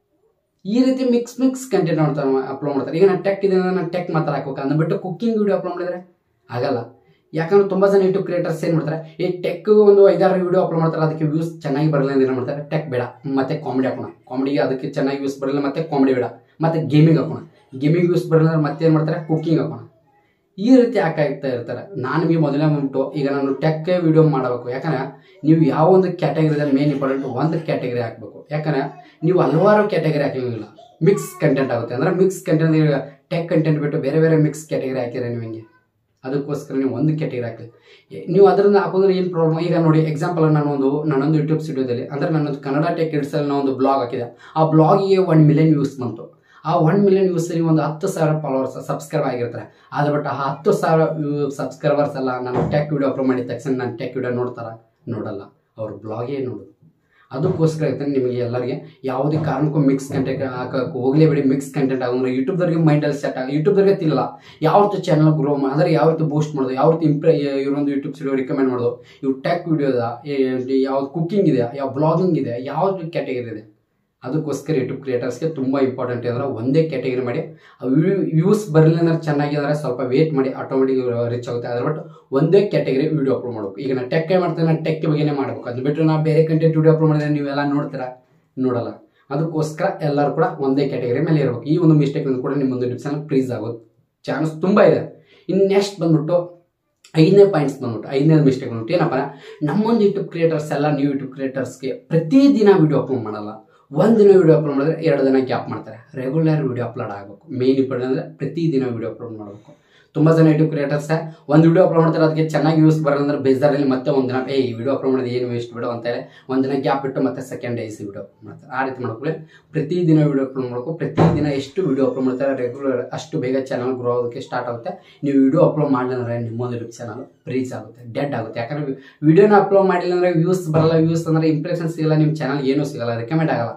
ಈ ರೀತಿ ಮಿಕ್ಸ್ ಮಿಕ್ಸ್ ಕಂಟೆಂಟ್ ಮಾಡ್ತಾರೆ ಅಪ್ಲೋಡ್ ಮಾಡ್ತಾರೆ ಈಗ ನಾನು ಟೆಕ್ ಇದೆ ಅಂದ್ರೆ ನಾನು ಟೆಕ್ ಮಾತ್ರ ಹಾಕ್ಬೇಕು ಅಂದ್ಬಿಟ್ಟು ಕುಕ್ಕಿಂಗ್ ವಿಡಿಯೋ ಅಪ್ಲೋಡ್ ಮಾಡಿದ್ರೆ ಆಗಲ್ಲ ಯಾಕಂದ್ರೆ ತುಂಬ ಜನ ಯೂಟ್ಯೂಬ್ ಕ್ರಿಯೇಟರ್ಸ್ ಏನು ಮಾಡ್ತಾರೆ ಈ ಟೆಕ್ ಒಂದು ಐದಾರು ವಿಡಿಯೋ ಅಪ್ಲೋಡ್ ಮಾಡ್ತಾರೆ ಅದಕ್ಕೆ ವ್ಯೂಸ್ ಚೆನ್ನಾಗಿ ಬರಲ್ಲ ಅಂದ್ರೆ ಏನು ಮಾಡ್ತಾರೆ ಟೆಕ್ ಬೇಡ ಮತ್ತೆ ಕಾಮಿಡಿ ಹಾಕೋಣ ಕಾಮಿಡಿಗೆ ಅದಕ್ಕೆ ಚೆನ್ನಾಗಿ ವ್ಯೂಸ್ ಬರಲ್ಲ ಮತ್ತೆ ಕಾಮಿಡಿ ಬೇಡ ಮತ್ತೆ ಗೇಮಿಂಗ್ ಹಾಕೋಣ ಗೇಮಿಂಗ್ ವ್ಯೂಸ್ ಬರಲ್ಲ ಅಂದ್ರೆ ಮತ್ತೆ ಏನು ಮಾಡ್ತಾರೆ ಕುಕ್ಕಿಂಗ್ ಹಾಕೋಣ ಈ ರೀತಿ ಹಾಕಾಗ್ತಾ ಇರ್ತಾರೆ ನಾನು ನಿಮಗೆ ಮೊದಲೇ ಬಂದ್ಬಿಟ್ಟು ಈಗ ನಾನು ಟೆಕ್ ವಿಡಿಯೋ ಮಾಡಬೇಕು ಯಾಕಂದ್ರೆ ನೀವು ಯಾವ ಒಂದು ಕ್ಯಾಟಗರಿದಲ್ಲಿ ಮೇನ್ ಇಂಪಾರ್ಟೆಂಟ್ ಒಂದು ಕ್ಯಾಟಗರಿ ಹಾಕಬೇಕು ಯಾಕಂದ್ರೆ ನೀವು ಹಲವಾರು ಕ್ಯಾಟಗರಿ ಹಾಕಿಲ್ಲ ಮಿಕ್ಸ್ ಕಂಟೆಂಟ್ ಆಗುತ್ತೆ ಅಂದ್ರೆ ಮಿಕ್ಸ್ ಕಂಟೆಂಟ್ ಈಗ ಟೆಕ್ ಕಂಟೆಂಟ್ ಬಿಟ್ಟು ಬೇರೆ ಬೇರೆ ಮಿಕ್ಸ್ ಕ್ಯಾಟಗರಿ ಹಾಕಿದ್ರೆ ನೀವು ಹಿಂಗೆ ಅದಕ್ಕೋಸ್ಕರ ನೀವು ಒಂದು ಕ್ಯಾಟಗರಿ ಹಾಕಲಿ ನೀವು ಅದರಿಂದ ಹಾಕೋದ್ರೆ ಏನು ಪ್ರಾಬ್ಲಮ್ ಈಗ ನೋಡಿ ಎಕ್ಸಾಂಪಲ್ ನಾನೊಂದು ನನ್ನೊಂದು ಯೂಟ್ಯೂಬ್ ಸ್ಟುಡಿಯೋದಲ್ಲಿ ಅಂದರೆ ನನ್ನೊಂದು ಕನ್ನಡ ಟೆಕ್ ಇಡ್ಸಲ್ಲಿ ನಾನು ಒಂದು ಬ್ಲಾಗ್ ಹಾಕಿದೆ ಆ ಬ್ಲಾಗಿಗೆ ಒನ್ ಮಿಲಿಯನ್ ವ್ಯೂಸ್ ಬಂತು ಆ ಒನ್ ಮಿಲಿಯನ್ ವ್ಯೂಸಲ್ಲಿ ಒಂದು ಹತ್ತು ಸಾವಿರ ಫಾಲೋವರ್ಸ್ ಸಬ್ಸ್ಕ್ರೈಬ್ ಆಗಿರ್ತಾರೆ ಆದ್ರೆ ಬಟ್ ಆ ಹತ್ತು ಸಾವಿರ ಸಬ್ಸ್ಕ್ರೈಬರ್ಸ್ ಎಲ್ಲ ನಾನು ಟೆಕ್ ವಿಡಿಯೋ ಅಪ್ಲೋಡ್ ಮಾಡಿದ ತಕ್ಷಣ ನಾನು ಟೆಕ್ ವಿಡಿಯೋ ನೋಡ್ತಾರ ನೋಡಲ್ಲ ಅವ್ರ ಬ್ಲಾಗೇ ನೋಡೋದು ಅದಕ್ಕೋಸ್ಕರ ಇರ್ತಾನೆ ನಿಮಗೆ ಎಲ್ಲರಿಗೆ ಯಾವುದೇ ಕಾರಣಕ್ಕೂ ಮಿಕ್ಸ್ ಕಂಟೆಂಟ್ ಹಾಕಕ್ಕೆ ಹೋಗಲೇಬೇಡಿ ಮಿಕ್ಸ್ ಕಂಟೆಂಟ್ ಆಗಂದ್ರೆ ಯೂಟ್ಯೂಬ್ದವ್ರಿಗೆ ಮೈಂಡಲ್ಲಿ ಸೆಟ್ ಆಗ ಯೂಟ್ಯೂಬ್ದವ್ರಿಗೆ ತಿನ್ನಲ್ಲ ಯಾವ ರೀತಿ ಚಾನಲ್ ಗ್ರೋ ಮಾಡಿ ಅಂದರೆ ಯಾವ ರೀತಿ ಬೂಸ್ಟ್ ಮಾಡೋದು ಯಾವ ರೀತಿ ಇಂಪ್ರೆ ಇವರೊಂದು ಯೂಟ್ಯೂಬ್ ಸ್ಟುಡಿಯೋ ರಿಕಮೆಂಡ್ ಮಾಡೋದು ಇವು ಟೆಕ್ ವಿಡಿಯೋದ ಯಾವ್ದು ಕುಕ್ಕಿಂಗ್ ಇದೆ ಯಾವ ಬ್ಲಾಗಿಂಗ್ ಇದೆ ಯಾವ್ದು ಕ್ಯಾಟಗರಿ ಇದೆ ಅದಕ್ಕೋಸ್ಕರ ಯೂಟ್ಯೂಬ್ ಕ್ರಿಯೇಟರ್ಸ್ಗೆ ತುಂಬ ಇಂಪಾರ್ಟೆಂಟ್ ಅಂದ್ರೆ ಒಂದೇ ಕ್ಯಾಟಗರಿ ಮಾಡಿ ವ್ಯೂಸ್ ಬರಲಿಲ್ಲ ಅಂದ್ರೆ ಚೆನ್ನಾಗಿದ್ರೆ ಸ್ವಲ್ಪ ವೇಟ್ ಮಾಡಿ ಆಟೋಮೆಟಿಕ್ ರೀಚ್ ಆಗುತ್ತೆ ಅದ್ರ ಬಟ್ ಒಂದೇ ಕ್ಯಾಟಗರಿ ವಿಡಿಯೋ ಅಪ್ಲೋಡ್ ಮಾಡಬೇಕು ಈಗ ನಾನು ಟೆಕ್ ಮಾಡ್ತೇನೆ ನಾನು ಟೆಕ್ ಬಗ್ಗೆನೇ ಮಾಡಬೇಕು ಅದು ಬಿಟ್ಟರೆ ನಾವು ಬೇರೆ ಕಂಟೆಂಟ್ ವಿಡಿಯೋ ಅಪ್ಲೋಡ್ ಮಾಡಿದ್ರೆ ನೀವೆಲ್ಲ ನೋಡ್ತೀರಾ ನೋಡಲ್ಲ ಅದಕ್ಕೋಸ್ಕರ ಎಲ್ಲರೂ ಕೂಡ ಒಂದೇ ಕ್ಯಾಟಗರಿ ಮೇಲೆ ಇರಬೇಕು ಈ ಒಂದು ಮಿಸ್ಟೇಕ್ ಕೂಡ ನಿಮ್ಮೊಂದು ಯೂಟ್ಯೂಬ್ ಚಾನಲ್ ಪ್ರೀಸ್ ಆಗೋದು ಚಾನ್ಸ್ ತುಂಬ ಇದೆ ಇನ್ನು ನೆಕ್ಸ್ಟ್ ಬಂದ್ಬಿಟ್ಟು ಐದನೇ ಪಾಯಿಂಟ್ಸ್ ಬಂದ್ಬಿಟ್ಟು ಐದನೇ ಮಿಸ್ಟೇಕ್ ಬಂದ್ಬಿಟ್ಟು ಏನಪ್ಪ ನಮ್ಮೊಂದು ಯೂಟ್ಯೂಬ್ ಕ್ರಿಯೇಟರ್ಸ್ ಎಲ್ಲ ನೀವು ಯೂಟ್ಯೂಬ್ ಕ್ರಿಯೇಟರ್ಸ್ಗೆ ಪ್ರತಿದಿನ ವಿಡಿಯೋ ಅಪ್ಲೋಡ್ ಮಾಡಲ್ಲ ಒಂದು ದಿನ ವಿಡಿಯೋ ಅಪ್ಲೋಡ್ ಮಾಡಿದ್ರೆ ಎರಡು ದಿನ ಗ್ಯಾಪ್ ಮಾಡ್ತಾರೆ ರೆಗ್ಯುಲರ್ ವಿಡಿಯೋ ಅಪ್ಲೋಡ್ ಆಗಬೇಕು ಮೇನ್ ಇಂಪಾರ್ಟೆಂಟ್ ಅಂದರೆ ಪ್ರತಿದಿನ ವಿಡಿಯೋ ಅಪ್ಲೋಡ್ ಮಾಡಬೇಕು ತುಂಬ ಜನ ಯೂಟ್ಯೂಬ್ ಕ್ರಿಯೇಟರ್ಸ್ ಒಂದು ವಿಡಿಯೋ ಅಪ್ಲೋಡ್ ಮಾಡ್ತಾರೆ ಅದಕ್ಕೆ ಚೆನ್ನಾಗಿ ಯೂಸ್ ಬರಲ್ಲ ಅಂದ್ರೆ ಬೇಜಾರಲ್ಲಿ ಮತ್ತೆ ಒಂದು ದಿನ ಏ ಈ ವಿಡಿಯೋ ಅಪ್ಲೋಡ್ ಮಾಡಿದ್ರೆ ಏನು ವೇಸ್ಟ್ ಬಿಡು ಅಂತ ಹೇಳಿ ಒಂದು ದಿನ ಗ್ಯಾಪ್ ಬಿಟ್ಟು ಮತ್ತೆ ಸೆಕೆಂಡ್ ಡೇಸ್ ವಿಡಿಯೋ ಮಾಡ್ತಾರೆ ಆ ರೀತಿ ಮಾಡ್ಕೊಳ್ಳಿ ಪ್ರತಿದಿನ ವಿಡಿಯೋ ಅಪ್ಲೋಡ್ ಮಾಡಬೇಕು ಪ್ರತಿದಿನ ಎಷ್ಟು ವಿಡಿಯೋ ಅಪ್ಲೋಡ್ ಮಾಡ್ತಾರೆ ರೆಗ್ಯುಲರ್ ಅಷ್ಟು ಬೇಗ ಚಾನಲ್ ಗ್ರೋ ಆಗೋದಕ್ಕೆ ಸ್ಟಾರ್ಟ್ ಆಗುತ್ತೆ ನೀವು ವಿಡಿಯೋ ಅಪ್ಲೋಡ್ ಮಾಡಲಿಲ್ಲ ಅಂದರೆ ನಿಮ್ಮೊಂದು ಯೂಟ್ಯೂಬ್ ಚಾನಲ್ ರೀಚ್ ಆಗುತ್ತೆ ಡೆಡ್ ಆಗುತ್ತೆ ಯಾಕಂದ್ರೆ ವಿಡಿಯೋನ ಅಪ್ಲೋಡ್ ಮಾಡಿಲ್ಲ ಅಂದರೆ ವ್ಯೂಸ್ ಬರಲ್ಲ ವ್ಯೂಸ್ ಅಂದರೆ ಇಂಪ್ರೆಷನ್ ಸಿಗಲ್ಲ ನಿಮ್ಮ ಚಾನಲ್ ಏನೂ ಸಿಗಲ್ಲ ರೆಕಮೆಂಡ್ ಆಗಲ್ಲ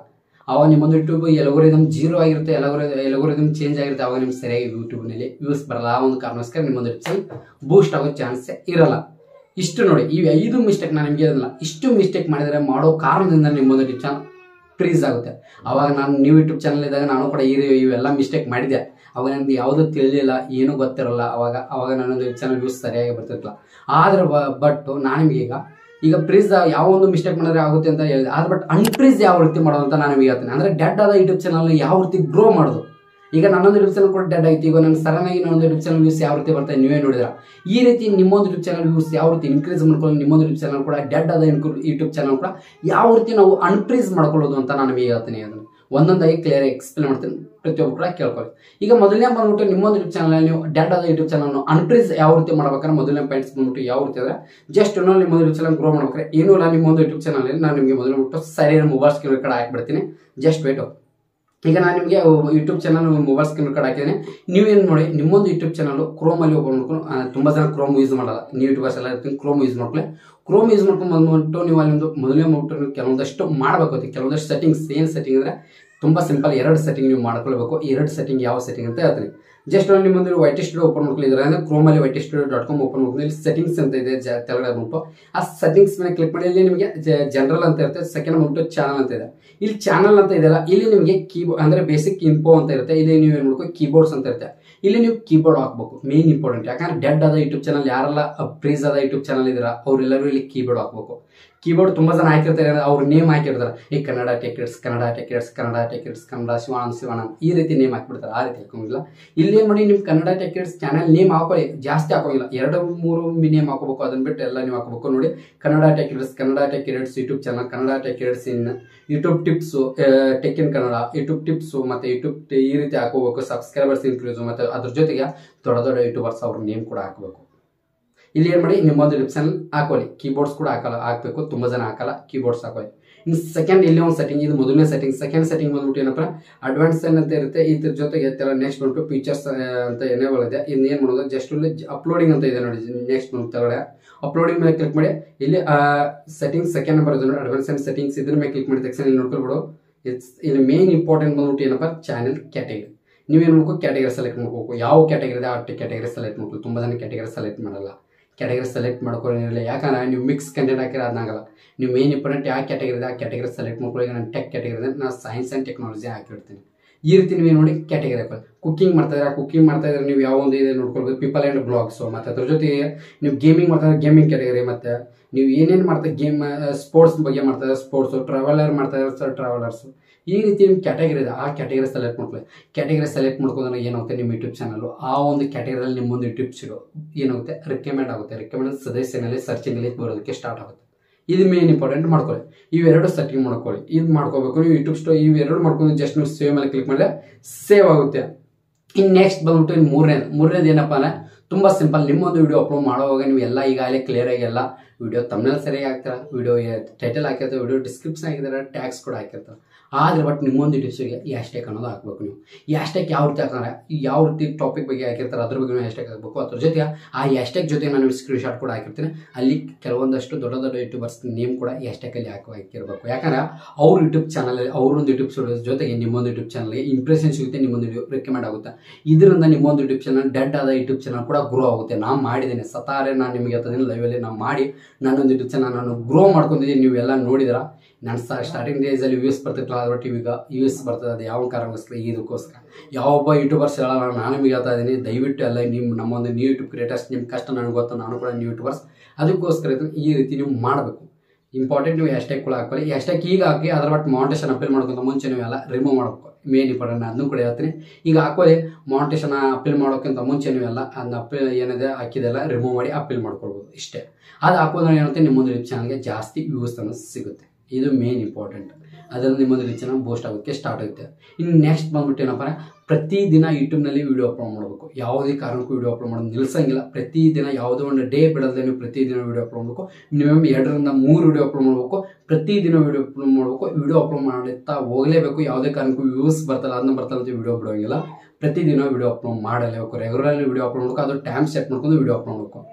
ಅವಾಗ ನಿಮ್ಮೊಂದು ಯೂಟ್ಯೂಬ್ ಎಲಗೋರಿದಮ್ ಜೀರೋ ಆಗಿರುತ್ತೆ ಎಲಗೋರಿದಮ್ ಚೇಂಜ್ ಆಗಿರುತ್ತೆ ಅವಾಗ ನಿಮ್ಗೆ ಸರಿಯಾಗಿ ಯೂಟ್ಯೂಬ್ನಲ್ಲಿ ವ್ಯೂಸ್ ಬರಲ್ಲ ಆ ಒಂದು ಕಾರಣಕ್ಕೋಸ್ಕರ ನಿಮ್ಮೊಂದು ಚಾನಲ್ ಬೂಸ್ಟ್ ಆಗೋ ಚಾನ್ಸೇ ಇರಲ್ಲ ಇಷ್ಟು ನೋಡಿ ಈ ಐದು ಮಿಸ್ಟೇಕ್ ನಾನು ನಿಮಗೆ ಅದಲ್ಲ ಇಷ್ಟು ಮಿಸ್ಟೇಕ್ ಮಾಡಿದರೆ ಮಾಡೋ ಕಾರಣದಿಂದ ನಿಮ್ಮೊಂದು ಯೂಟ್ಯೂಬ್ ಚಾನಲ್ ಫ್ರೀಸ್ ಆಗುತ್ತೆ ಅವಾಗ ನಾನು ನೀವು ಯೂಟ್ಯೂಬ್ ಚಾನಲ್ ಇದ್ದಾಗ ನಾನು ಕೂಡ ಈ ಇವೆಲ್ಲ ಮಿಸ್ಟೇಕ್ ಮಾಡಿದ್ದೆ ಅವಾಗ ನನಗೆ ಯಾವುದೂ ತಿಳಿಲಿಲ್ಲ ಏನೂ ಗೊತ್ತಿರಲ್ಲ ಅವಾಗ ಅವಾಗ ನನ್ನೊಂದು ಚಾನಲ್ ವ್ಯೂಸ್ ಸರಿಯಾಗಿ ಬರ್ತಿರ್ಲಿಲ್ಲ ಆದ್ರೆ ಬಟ್ ನಾನು ನಿಮಗೆ ಈಗ ಈಗ ಪ್ರೀಸ್ ಯಾವ ಒಂದು ಮಿಸ್ಟೇಕ್ ಮಾಡಿದ್ರೆ ಆಗುತ್ತೆ ಅಂತ ಹೇಳಿದೆ ಆದ್ರೆ ಬಟ್ ಅನ್ಪ್ರೀಸ್ ಯಾವ ರೀತಿ ಮಾಡೋದು ಅಂತ ನಾನು ನಿಮಗೆ ಹೇಳ್ತೀನಿ ಅಂದರೆ ಡೆಡ್ ಆದ ಯೂಟ್ಯೂಬ್ ಚಾನಲ್ ಯಾವ ರೀತಿ ಗ್ರೋ ಮಾಡೋದು ಈಗ ನನ್ನೊಂದು ಯೂಟ್ಯೂಬ್ ಚಾನಲ್ ಕೂಡ ಡೆಡ್ ಆಯ್ತು ಈಗ ನನ್ನ ಸಡನ್ ಆಗಿ ನನ್ನೊಂದು ಯೂಟ್ಯೂಬ್ ಚಾನಲ್ ವ್ಯೂಸ್ ಯಾವ ರೀತಿ ಬರ್ತಾರೆ ನೀವೇ ನೋಡಿದ್ರ ಈ ರೀತಿ ನಿಮ್ಮೊಂದು ಯೂಟ್ಯೂಬ್ ಚಾನಲ್ ವ್ಯೂಸ್ ಯಾವ ರೀತಿ ಇನ್ಕ್ರೀಸ್ ಮಾಡ್ಕೊಳ್ಳೋದು ನಿಮ್ಮೊಂದು ಯೂಟ್ಯೂಬ್ ಚಾನಲ್ ಕೂಡ ಡೆಡ್ ಆದ ಯೂಟ್ಯೂಬ್ ಚಾನಲ್ ಕೂಡ ಯಾವ ರೀತಿ ನಾವು ಅನ್ಪ್ರೀಸ್ ಮಾಡ್ಕೊಳ್ಳೋದು ಅಂತ ನಾನು ನಿಮಗೆ ಹೇಳ್ತೀನಿ ಅದನ್ನು ಒಂದೊಂದಾಗಿ ಕ್ಲಿಯರ್ ಎಕ್ಸ್ಪ್ಲೇನ್ ಮಾಡ್ತೀನಿ ಪ್ರತಿಯೊಬ್ಬರು ಕೂಡ ಕೇಳ್ಕೊಳ್ಳಿ ಈಗ ಮೊದಲನೇ ಬಂದ್ಬಿಟ್ಟು ನಿಮ್ಮೊಂದು ಯೂಟ್ಯೂಬ್ ಚಾನಲ್ ನೀವು ಡೆಡ್ ಆದ ಯೂಟ್ಯೂಬ್ ಚಾನಲ್ ಅನ್ಪ್ರೀಸ್ ಯಾವ ರೀತಿ ಮಾಡ್ಬೇಕಾದ್ರೆ ಮೊದಲನೇ ಪಾಯಿಂಟ್ಸ್ ಬಂದ್ಬಿಟ್ಟು ಯಾವ ರೀತಿ ಅಂದ್ರೆ ಜಸ್ಟ್ ಇನ್ನೊಂದು ನಿಮ್ಮ ಯೂಟ್ಯೂಬ್ ಚಾನಲ್ ಗ್ರೋ ಮಾಡ್ಬೇಕಾದ್ರೆ ಏನೂ ಇಲ್ಲ ನಿಮ್ಮೊಂದು ಯೂಟ್ಯೂಬ್ ಚಾನಲ್ ನಾನು ನಿಮಗೆ ಮೊದಲು ಬಿಟ್ಟು ಸರಿ ಮೊಬೈಲ್ ಸ್ಕ್ರೀನ್ ಕಡೆ ಹಾಕ್ಬಿಡ್ತೀನಿ ಜಸ್ಟ್ ವೇಟು ಈಗ ನಾನು ನಿಮಗೆ YouTube channel mobile screen card ಹಾಕಿದ್ದೀನಿ ನೀವೇನು ನೋಡಿ ನಿಮ್ಮೊಂದು ಯೂಟ್ಯೂಬ್ ಚಾನಲ್ ಕ್ರೋಮಲ್ಲಿ ಓಪನ್ ಮಾಡ್ಕೊಂಡು ಆ, ತುಂಬ ಜನ ಕ್ರೋಮ್ ಯೂಸ್ ಮಾಡಲ್ಲ ನೀವು ಯೂಟ್ಯೂಬರ್ಸ್ ಎಲ್ಲ ಇರ್ತೀನಿ ಕ್ರೋಮ್ ಯೂಸ್ ಮಾಡ್ಕೊಳ್ಳಿ ಕ್ರೋಮ್ ಯೂಸ್ ಮಾಡ್ಕೊಂಡು ಬಂದ್ಬಿಟ್ಟು ನೀವು ಅಲ್ಲಿ ಒಂದು ಮೊದಲನೇ ಮಾಡ್ಬಿಟ್ಟು ನೀವು ಕೆಲವೊಂದಷ್ಟು ಮಾಡಬೇಕು ಕೆಲವೊಂದಷ್ಟು ಸೆಟ್ಟಿಂಗ್ಸ್ ಏನು ಸೆಟ್ಟಿಂಗ್ ಅಂದರೆ ತುಂಬ ಸಿಂಪಲ್ ಎರಡು ಸೆಟ್ಟಿಂಗ್ ನೀವು ಮಾಡ್ಕೊಳ್ಬೇಕು ಈ ಎರಡು ಸೆಟ್ಟಿಂಗ್ ಯಾವ ಸೆಟ್ಟಿಂಗ್ ಅಂತ ಹೇಳ್ತೀನಿ ಜಸ್ಟ್ ನಿಮ್ಮ ಮುಂದೆ ವೈಟ್ ಸ್ಟುಡಿಯೋ ಓಪನ್ ಮಾಡ್ಕೊಂಡಿದ್ರೆ ಅಂದರೆ ಕ್ರೋಮಲ್ಲಿ white studio dot com open ಮಾಡ್ಕೊಂಡು ಇಲ್ಲಿ ಸೆಟ್ಟಿಂಗ್ಸ್ ಅಂತ ಇದೆ ಜ ತೆಳಗಡೆ ಬಂದ್ಬಿಟ್ಟು ಆ ಸೆಟ್ಟಿಂಗ್ಸ್ ಮೇಲೆ ಕ್ಲಿಕ್ ಮಾಡಿ ಇಲ್ಲಿ ನಿಮಗೆ ಜನರಲ್ ಅಂತ ಇರುತ್ತೆ ಸೆಕೆಂಡ್ ಬಂದ್ಬಿಟ್ಟು ಚಾನಲ್ ಅಂತ ಇದೆ ಇಲ್ಲಿ ಚಾನಲ್ ಅಂತ ಇದೆಯಲ್ಲ ಇಲ್ಲಿ ನಿಮಗೆ ಕೀಬೋರ್ಡ್ ಅಂದರೆ ಬೇಸಿಕ್ ಇನ್ಫೋ ಅಂತ ಇರುತ್ತೆ ಇಲ್ಲಿ ನೀವು ಏನು ಮಾಡಬೇಕು ಕೀಬೋರ್ಡ್ಸ್ ಅಂತ ಇರುತ್ತೆ ಇಲ್ಲಿ ನೀವು ಕೀಬೋರ್ಡ್ ಹಾಕ್ಬೇಕು ಮೇನ್ ಇಂಪಾರ್ಟೆಂಟ್ ಯಾಕಂದ್ರೆ ಡೆಡ್ ಆದ ಯೂಟ್ಯೂಬ್ ಚಾನಲ್ ಯಾರೆಲ್ಲ ಪ್ರೀಸ್ ಆದ ಯೂಟ್ಯೂಬ್ ಚಾನಲ್ ಇದ್ದೀರಾ ಅವರೆಲ್ಲರೂ ಇಲ್ಲಿ ಕೀಬೋರ್ಡ್ ಹಾಕ್ಬೇಕು ಕೀಬೋರ್ಡ್ ತುಂಬಾ ಜನ ಹಾಕಿರ್ತಾರೆ ಅವ್ರ ನೇಮ್ ಹಾಕಿರ್ತಾರೆ ಈ ಕನ್ನಡ ಟೆಕೆಟ್ಸ್ ಕನ್ನಡ ಟೆಕೆಟ್ಸ್ ಕನ್ನಡ ಟೆಕೆಟ್ಸ್ ಕನ್ನಡ ಶಿವಾನಂದ್ ಶಿವಾನಂದ್ ಈ ರೀತಿ ನೇಮ್ ಹಾಕ್ಬಿಡ್ತಾರೆ ಆ ರೀತಿ ಹಾಕೋಂಗಿಲ್ಲ ಇಲ್ಲಿ ಏನು ಮಾಡಿ ನೀವು ಕನ್ನಡ ಟೆಕೆಟ್ಸ್ ಚಾನಲ್ ನೇಮ್ ಹಾಕೊಳ್ಳಿ ಜಾಸ್ತಿ ಹಾಕೋಂಗಿಲ್ಲ ಎರಡು ಮೂರು ನೇಮ್ ಹಾಕೋಬೇಕು ಅದನ್ನ ಬಿಟ್ಟು ಎಲ್ಲ ನೀವು ಹಾಕೋಬೇಕು ನೋಡಿ ಕನ್ನಡ ಟೆಕೆಟ್ಸ್ ಕನ್ನಡ ಟೆಕೆಟ್ಸ್ ಯೂಟ್ಯೂಬ್ ಚಾನಲ್ ಕನ್ನಡ ಟೆಕೆಟ್ಸ್ in YouTube tips tech in Kannada YouTube tips ಮತ್ತೆ ಯೂಟ್ಯೂಬ್ ಈ ರೀತಿ ಹಾಕೋಬೇಕು ಸಬ್ಸ್ಕ್ರೈಬರ್ಸ್ ಇನ್ಕ್ರೀಸ್ ಮತ್ತೆ ಅದ್ರ ಜೊತೆಗೆ ದೊಡ್ಡ ದೊಡ್ಡ ಯೂಟ್ಯೂಬರ್ಸ್ ಅವ್ರ ನೇಮ್ ಕೂಡ ಹಾಕಬೇಕು ಇಲ್ಲಿ ಏನು ಮಾಡಿ ನಿಮ್ಮೊಂದು ಲಿಪ್ ಚಾನಲ್ ಹಾಕೊಳ್ಳಿ ಕೀಬೋರ್ಡ್ಸ್ ಕೂಡ ಹಾಕಲ್ಲ ಹಾಕಬೇಕು ತುಂಬ ಜನ ಹಾಕಲ್ಲ ಕೀಬೋರ್ಡ್ಸ್ ಹಾಕೊಳ್ಳಿ ಇನ್ನು ಸೆಕೆಂಡ್ ಇಲ್ಲಿ ಒಂದು ಸೆಟ್ಟಿಂಗ್ ಇದು ಮೊದಲನೇ ಸೆಟ್ಟಿಂಗ್ ಸೆಕೆಂಡ್ ಸೆಟ್ಟಿಂಗ್ ಬಂದ್ಬಿಟ್ಟು ಏನಪ್ಪ ಅಡ್ವಾನ್ಸ್ ಅಂತ ಇರುತ್ತೆ ಇದ್ರ ಜೊತೆಗೆ ನೆಕ್ಸ್ಟ್ ಬಂದ್ಬಿಟ್ಟು ಫೀಚರ್ಸ್ ಅಂತ ಎನೇಬಲ್ ಇದೆ ಇನ್ನು ಏನು ಮಾಡೋದು ಜಸ್ಟ್ ಇಲ್ಲಿ ಅಪ್ಲೋಡಿಂಗ್ ಅಂತ ಇದೆ ನೋಡಿ ನೆಕ್ಸ್ಟ್ ಬಂದು ತೆಗಡೆ ಅಪ್ಲೋಡಿಂಗ್ ಮೇಲೆ ಕ್ಲಿಕ್ ಮಾಡಿ ಇಲ್ಲಿ ಸೆಟ್ಟಿಂಗ್ಸ್ ಸೆಕೆಂಡ್ ನಂಬರ್ ಇದೆ ನೋಡಿ ಅಡ್ವಾನ್ಸ್ ಅಂಡ್ ಸೆಟ್ಟಿಂಗ್ಸ್ ಇದ್ರ ಮೇಲೆ ಕ್ಲಿಕ್ ಮಾಡಿ ತಕ್ಷಣ ಇಲ್ಲಿ ನೋಡ್ಕೊಳ್ಬಿಡು ಇಟ್ಸ್ ಇಲ್ಲಿ ಮೇನ್ ಇಂಪಾರ್ಟೆಂಟ್ ಬಂದ್ಬಿಟ್ಟು ಏನಪ್ಪ ಚಾನೆಲ್ ಕ್ಯಾಟಗರಿ ನೀವೇನು ಮಾಡ್ಬೇಕು ಕ್ಯಾಟಗರಿ ಸೆಲೆಕ್ಟ್ ಮಾಡ್ಕೋಬೇಕು ಯಾವ ಕ್ಯಾಟಗರಿ ಇದೆ ಆ ಕ್ಯಾಟಗರಿ ಸೆಲೆಕ್ಟ್ ಮಾಡ್ಬೇಕು ತುಂಬ ಜನ ಕ್ಯಾಟಗರಿ ಸೆಲೆಕ್ಟ್ ಮಾಡಲ್ಲ ಕ್ಯಾಟಗರಿ ಸೆಲೆಕ್ಟ್ ಮಾಡ್ಕೊಂಡಿರಲಿಲ್ಲ ಯಾಕಂದ್ರೆ ನೀವು ಮಿಕ್ಸ್ ಕಂಟೆಂಟ್ ಹಾಕಿದ್ರೆ ಅದನ್ನಾಗಲ್ಲ ನೀವು ಮೇನ್ ಇಂಪಾರ್ಟೆಂಟ್ ಯಾವ ಕ್ಯಾಟಗರಿ ಇದೆ ಆ ಕ್ಯಾಟಗರಿ ಸೆಲೆಕ್ಟ್ ಮಾಡ್ಕೊಳ್ಳಿ ಈಗ ನಾನು ಟೆಕ್ ಕ್ಯಾಟಗರಿ ಇದೆ ನಾನು ಸೈನ್ಸ್ ಆ್ಯಂಡ್ ಟೆಕ್ನಾಲಜಿ ಹಾಕಿರ್ತೀನಿ ಈ ರೀತಿ ನೀವು ನೋಡಿ ಕ್ಯಾಟಗರಿ ಹಾಕೊಳ್ಳಿ ಕುಕಿಂಗ್ ಮಾಡ್ತಾ ಇದ್ರೆ ಕುಕಿಂಗ್ ಮಾಡ್ತಾ ಇದ್ರೆ ನೀವು ಯಾವ ಒಂದು ಇದೆ ನೋಡ್ಕೊಳ್ಬೇಕು ಪೀಪಲ್ ಆ್ಯಂಡ್ ಬ್ಲಾಗ್ಸು ಮತ್ತು ಅದ್ರ ಜೊತೆಗೆ ನೀವು ಗೇಮಿಂಗ್ ಮಾಡ್ತಾ ಇದ್ರೆ ಗೇಮಿಂಗ್ ಕ್ಯಾಟಗರಿ ಮತ್ತು ನೀವು ಏನೇನು ಮಾಡ್ತಾ ಗೇಮ್ ಸ್ಪೋರ್ಟ್ಸ್ ಬಗ್ಗೆ ಮಾಡ್ತಾ ಇದ್ರೆ ಸ್ಪೋರ್ಟ್ಸು ಟ್ರಾವೆಲರ್ ಮಾಡ್ತಾ ಇದ್ರೆ ಸರ್ ಟ್ರಾವೆಲರ್ಸು ಈ ರೀತಿ ನಿಮ್ಮ ಕ್ಯಾಟಗರಿ ಇದೆ ಆ ಕ್ಯಾಟಗರಿ ಸೆಲೆಕ್ಟ್ ಮಾಡ್ಕೊಳ್ಳಿ ಕ್ಯಾಟಗರಿ ಸೆಲೆಕ್ಟ್ ಮಾಡ್ಕೋದ್ರೆ ಏನಾಗುತ್ತೆ ನಿಮ್ಮ ಯೂಟ್ಯೂಬ್ ಚಾನಲು ಆ ಒಂದು ಕ್ಯಾಟಗರಿಯಲ್ಲಿ ನಿಮ್ಮೊಂದು ಯೂಟ್ಯೂಬ್ ಸಿಗೋ ಏನಾಗುತ್ತೆ ರೆಕಮೆಂಡ್ ಆಗುತ್ತೆ ರೆಕಮೆಂಡ್ ಸದಸ್ಯನಲ್ಲಿ ಸರ್ಚಿಂಗಲ್ಲಿ ಬರೋದಕ್ಕೆ ಸ್ಟಾರ್ಟ್ ಆಗುತ್ತೆ ಇದು ಮೇನ್ ಇಂಪಾರ್ಟೆಂಟ್ ಮಾಡ್ಕೊಳ್ಳಿ ಇವೆರಡು ಸೆಟ್ಟಿಂಗ್ ಮಾಡ್ಕೊಳ್ಳಿ ಇದು ಮಾಡ್ಕೋಬೇಕು ನೀವು ಯೂಟ್ಯೂಬ್ ಸ್ಟೋ ಇವೆರಡು ಮಾಡ್ಕೊಂಡು ಜಸ್ಟ್ ನೀವು ಸೇವ್ ಮೇಲೆ ಕ್ಲಿಕ್ ಮಾಡಿದ್ರೆ ಸೇವ್ ಆಗುತ್ತೆ ಇನ್ನು ನೆಕ್ಸ್ಟ್ ಬಂದ್ಬಿಟ್ಟು ಇನ್ನು ಮೂರನೇದು ಮೂರನೇದು ಏನಪ್ಪ ಅಂದರೆ ತುಂಬ ಸಿಂಪಲ್ ನಿಮ್ಮೊಂದು ವಿಡಿಯೋ ಅಪ್ಲೋಡ್ ಮಾಡುವಾಗ ನೀವು ಎಲ್ಲ ಈಗಾಗಲೇ ಕ್ಲಿಯರ್ ಆಗಿ ಎಲ್ಲ ವಿಡಿಯೋ ತಮ್ಮಲ್ಲಿ ಸರಿಯಾಗಿ ಹಾಕ್ತಾರೆ ವಿಡಿಯೋ ಟೈಟಲ್ ಹಾಕಿರ್ತಾರೆ ವಿಡಿಯೋ ಡಿಸ್ಕ್ರಿಪ್ಷನ್ ಹಾಕಿದ್ದಾರೆ ಟ್ಯಾಗ್ಸ್ ಕೂಡ ಹಾಕಿರ್ತಾರೆ ಆದರೆ ಬಟ್ ನಿಮ್ಮೊಂದು ಯೂಟ್ಯೂಬ್ಸಿಗೆ ಈ ಹ್ಯಾಶ್ಟ್ಯಾಗ್ ಅನ್ನೋದು ಹಾಕ್ಬೇಕು ನೀವು ಈ ಹ್ಯಾಶ್ಟ್ಯಾಗ್ ಯಾವ ರೀತಿ ಹಾಕಂದ್ರೆ ಯಾವ ರೀತಿ ಟಾಪಿಕ್ ಬಗ್ಗೆ ಹಾಕಿರ್ತಾರೆ ಅದ್ರ ಬಗ್ಗೆ ಹ್ಯಾಶ್ಟ್ಯಾಗ್ ಹಾಕಬೇಕು ಅದ್ರ ಜೊತೆಗೆ ಆ ಹ್ಯಾಶ್ಟ್ಯಾಗ್ ಜೊತೆ ನಾನು ಸ್ಕ್ರೀನ್ ಶಾಟ್ ಕೂಡ ಹಾಕಿರ್ತೀನಿ ಅಲ್ಲಿ ಕೆಲವೊಂದಷ್ಟು ದೊಡ್ಡ ದೊಡ್ಡ ಯೂಟ್ಯೂಬರ್ಸ್ ನೇಮ್ ಕೂಡ ಈ ಹ್ಯಾಶ್ಟ್ಯಾಗಲ್ಲಿ ಹಾಕಿ ಹಾಕಿರ್ಬೇಕು ಯಾಕಂದ್ರೆ ಅವ್ರ ಯೂಟ್ಯೂಬ್ ಚಾನಲಲ್ಲಿ ಅವ್ರೊಂದು ಯೂಟ್ಯೂಬ್ ಸ್ಟುಡಿಯೋಸ್ ಜೊತೆಗೆ ನಿಮ್ಮೊಂದು ಯೂಟ್ಯೂಬ್ ಚಾನಲ್ಗೆ ಇಂಪ್ರೆಷನ್ ಸಿಗುತ್ತೆ ನಿಮ್ಮೊಂದು ವಿಡಿಯೋ ರೆಕಮೆಂಡ್ ಆಗುತ್ತೆ ಇದರಿಂದ ನಿಮ್ಮೊಂದು ಯೂಟ್ಯೂಬ್ ಚಾನಲ್ ಡೆಡ್ ಆದ ಯೂಟ್ಯೂಬ್ ಚಾನಲ್ ಕೂಡ ಗ್ರೋ ಆಗುತ್ತೆ ನಾನು ಮಾಡಿದ್ದೇನೆ ಸತಾರೆ ನಾನು ನಿಮಗೆ ಹೇಳ್ತೀನಿ ಲೈವಲ್ಲಿ ನಾನು ಮಾಡಿ ನನ್ನೊಂದು ಯೂಟ್ಯೂಬ್ ಚಾನಲ್ ನಾನು ಗ್ರೋ ಮಾಡ್ಕೊಂಡಿದ್ದೀನಿ ನೀವೆಲ್ಲ ನೋಡಿದ್ರ ನಾನು ಸ್ಟಾರ್ಟಿಂಗ್ ಡೇಸಲ್ಲಿ ವ್ಯೂಸ್ ಬರ್ತಿರ್ಲಿಲ್ಲ ಅದ್ರ ಬಟ್ ಈಗ ವ್ಯೂಸ್ ಬರ್ತದೆ ಅದು ಯಾವ ಕಾರಣಕ್ಕೋಸ್ಕರ ಇದಕ್ಕೋಸ್ಕರ ಯಾವೊಬ್ಬ ಯೂಟ್ಯೂಬರ್ಸ್ ಹೇಳಲ್ಲ ನಾನು ನಿಮಗೆ ಹೇಳ್ತಾ ಇದ್ದೀನಿ ದಯವಿಟ್ಟು ಎಲ್ಲ ನಿಮ್ಮ ನಮ್ಮೊಂದು ನ್ಯೂ ಯೂಟ್ಯೂಬ್ ಕ್ರಿಯೇಟರ್ಸ್ ನಿಮ್ಮ ಕಷ್ಟ ನನಗೆ ಗೊತ್ತು ನಾನು ಕೂಡ ನ್ಯೂ ಯೂಟ್ಯೂಬರ್ಸ್ ಅದಕ್ಕೋಸ್ಕರ ಇದು ಈ ರೀತಿ ನೀವು ಮಾಡಬೇಕು ಇಂಪಾರ್ಟೆಂಟ್ ನೀವು ಹ್ಯಾಶ್ಟ್ಯಾಗ್ ಕೂಡ ಹಾಕೊಳ್ಳಿ ಹ್ಯಾಶ್ಟ್ಯಾಗ್ ಈಗ ಹಾಕಿ ಅದ್ರ ಬಟ್ ಮಾನಿಟೇಷನ್ ಅಪೀಲ್ ಮಾಡ್ಕೊಂತ ಮುಂಚೆ ನೀವು ಎಲ್ಲ ರಿಮೂವ್ ಮಾಡಬೇಕು ಮೇನ್ ಇಂಪಾರ್ಟೆಂಟ್ ಅದನ್ನು ಕೂಡ ಹೇಳ್ತೀನಿ ಈಗ ಹಾಕೊಳ್ಳಿ ಮಾನಿಟೇಷನ್ ಅಪೀಲ್ ಮಾಡೋಕ್ಕಿಂತ ಮುಂಚೆ ನೀವೆಲ್ಲ ಅದನ್ನ ಅಪೀಲ್ ಏನಿದೆ ಹಾಕಿದೆಲ್ಲ ರಿಮೂವ್ ಮಾಡಿ ಅಪೀಲ್ ಮಾಡ್ಕೊಳ್ಬೋದು ಇಷ್ಟೇ ಅದು ಹಾಕೋದ್ರೆ ಏನಾಗುತ್ತೆ ನಿಮ್ಮೊಂದು ಯೂಟ್ಯೂಬ್ ಚಾನಲ್ಗೆ ಜಾಸ್ತಿ ವ್ಯೂಸ್ ಅನ್ನೋದು ಸಿಗುತ್ತೆ ಇದು ಮೇನ್ ಇಂಪಾರ್ಟೆಂಟ್ ಅದರಿಂದ ನಿಮ್ಮೊಂದು ಯೂಟ್ಯೂಬ್ ಚಾನಲ್ ಬೂಸ್ಟ್ ಆಗೋಕ್ಕೆ ಸ್ಟಾರ್ಟ್ ಆಗುತ್ತೆ ಇನ್ನು ನೆಕ್ಸ್ಟ್ ಬಂದ್ಬಿಟ್ಟು ಏನಪ್ಪ ಅಂದರೆ ಪ್ರತಿದಿನ ಯೂಟ್ಯೂಬ್ನಲ್ಲಿ ವೀಡಿಯೋ ಅಪ್ಲೋಡ್ ಮಾಡಬೇಕು ಯಾವುದೇ ಕಾರಣಕ್ಕೂ ವೀಡಿಯೋ ಅಪ್ಲೋಡ್ ಮಾಡೋದು ನಿಲ್ಸಂಗಿಲ್ಲ ಪ್ರತಿದಿನ ಯಾವುದೋ ಒಂದು ಡೇ ಬಿಡೋದೇ ನೀವು ಪ್ರತಿದಿನ ವೀಡಿಯೋ ಅಪ್ಲೋಡ್ ಮಾಡಬೇಕು ಮಿನಿಮಮ್ ಎರಡರಿಂದ ಮೂರು ವೀಡಿಯೋ ಅಪ್ಲೋಡ್ ಮಾಡಬೇಕು ಪ್ರತಿದಿನ ವೀಡಿಯೋ ಅಪ್ಲೋಡ್ ಮಾಡಬೇಕು ವೀಡಿಯೋ ಅಪ್ಲೋಡ್ ಮಾಡುತ್ತಾ ಹೋಗಲೇಬೇಕು ಯಾವುದೇ ಕಾರಣಕ್ಕೂ ವ್ಯೂಸ್ ಬರ್ತಲ್ಲ ಅದನ್ನ ಬರ್ತಲ್ಲ ಅಂತ ವೀಡಿಯೋ ಬಿಡೋಂಗಿಲ್ಲ ಪ್ರತಿದಿನ ವೀಡಿಯೋ ಅಪ್ಲೋಡ್ ಮಾಡಲೇಬೇಕು ರೆಗ್ಯುಲರ್ಲಿ ವೀಡಿಯೋ ಅಪ್ಲೋಡ್ ಮಾಡಬೇಕು ಅದು ಟೈಮ್ ಸೆಟ್ ಮಾಡ್ಕೊಂಡು ವೀಡಿಯೋ ಅಪ್ಲೋಡ್ ಮಾಡಬೇಕು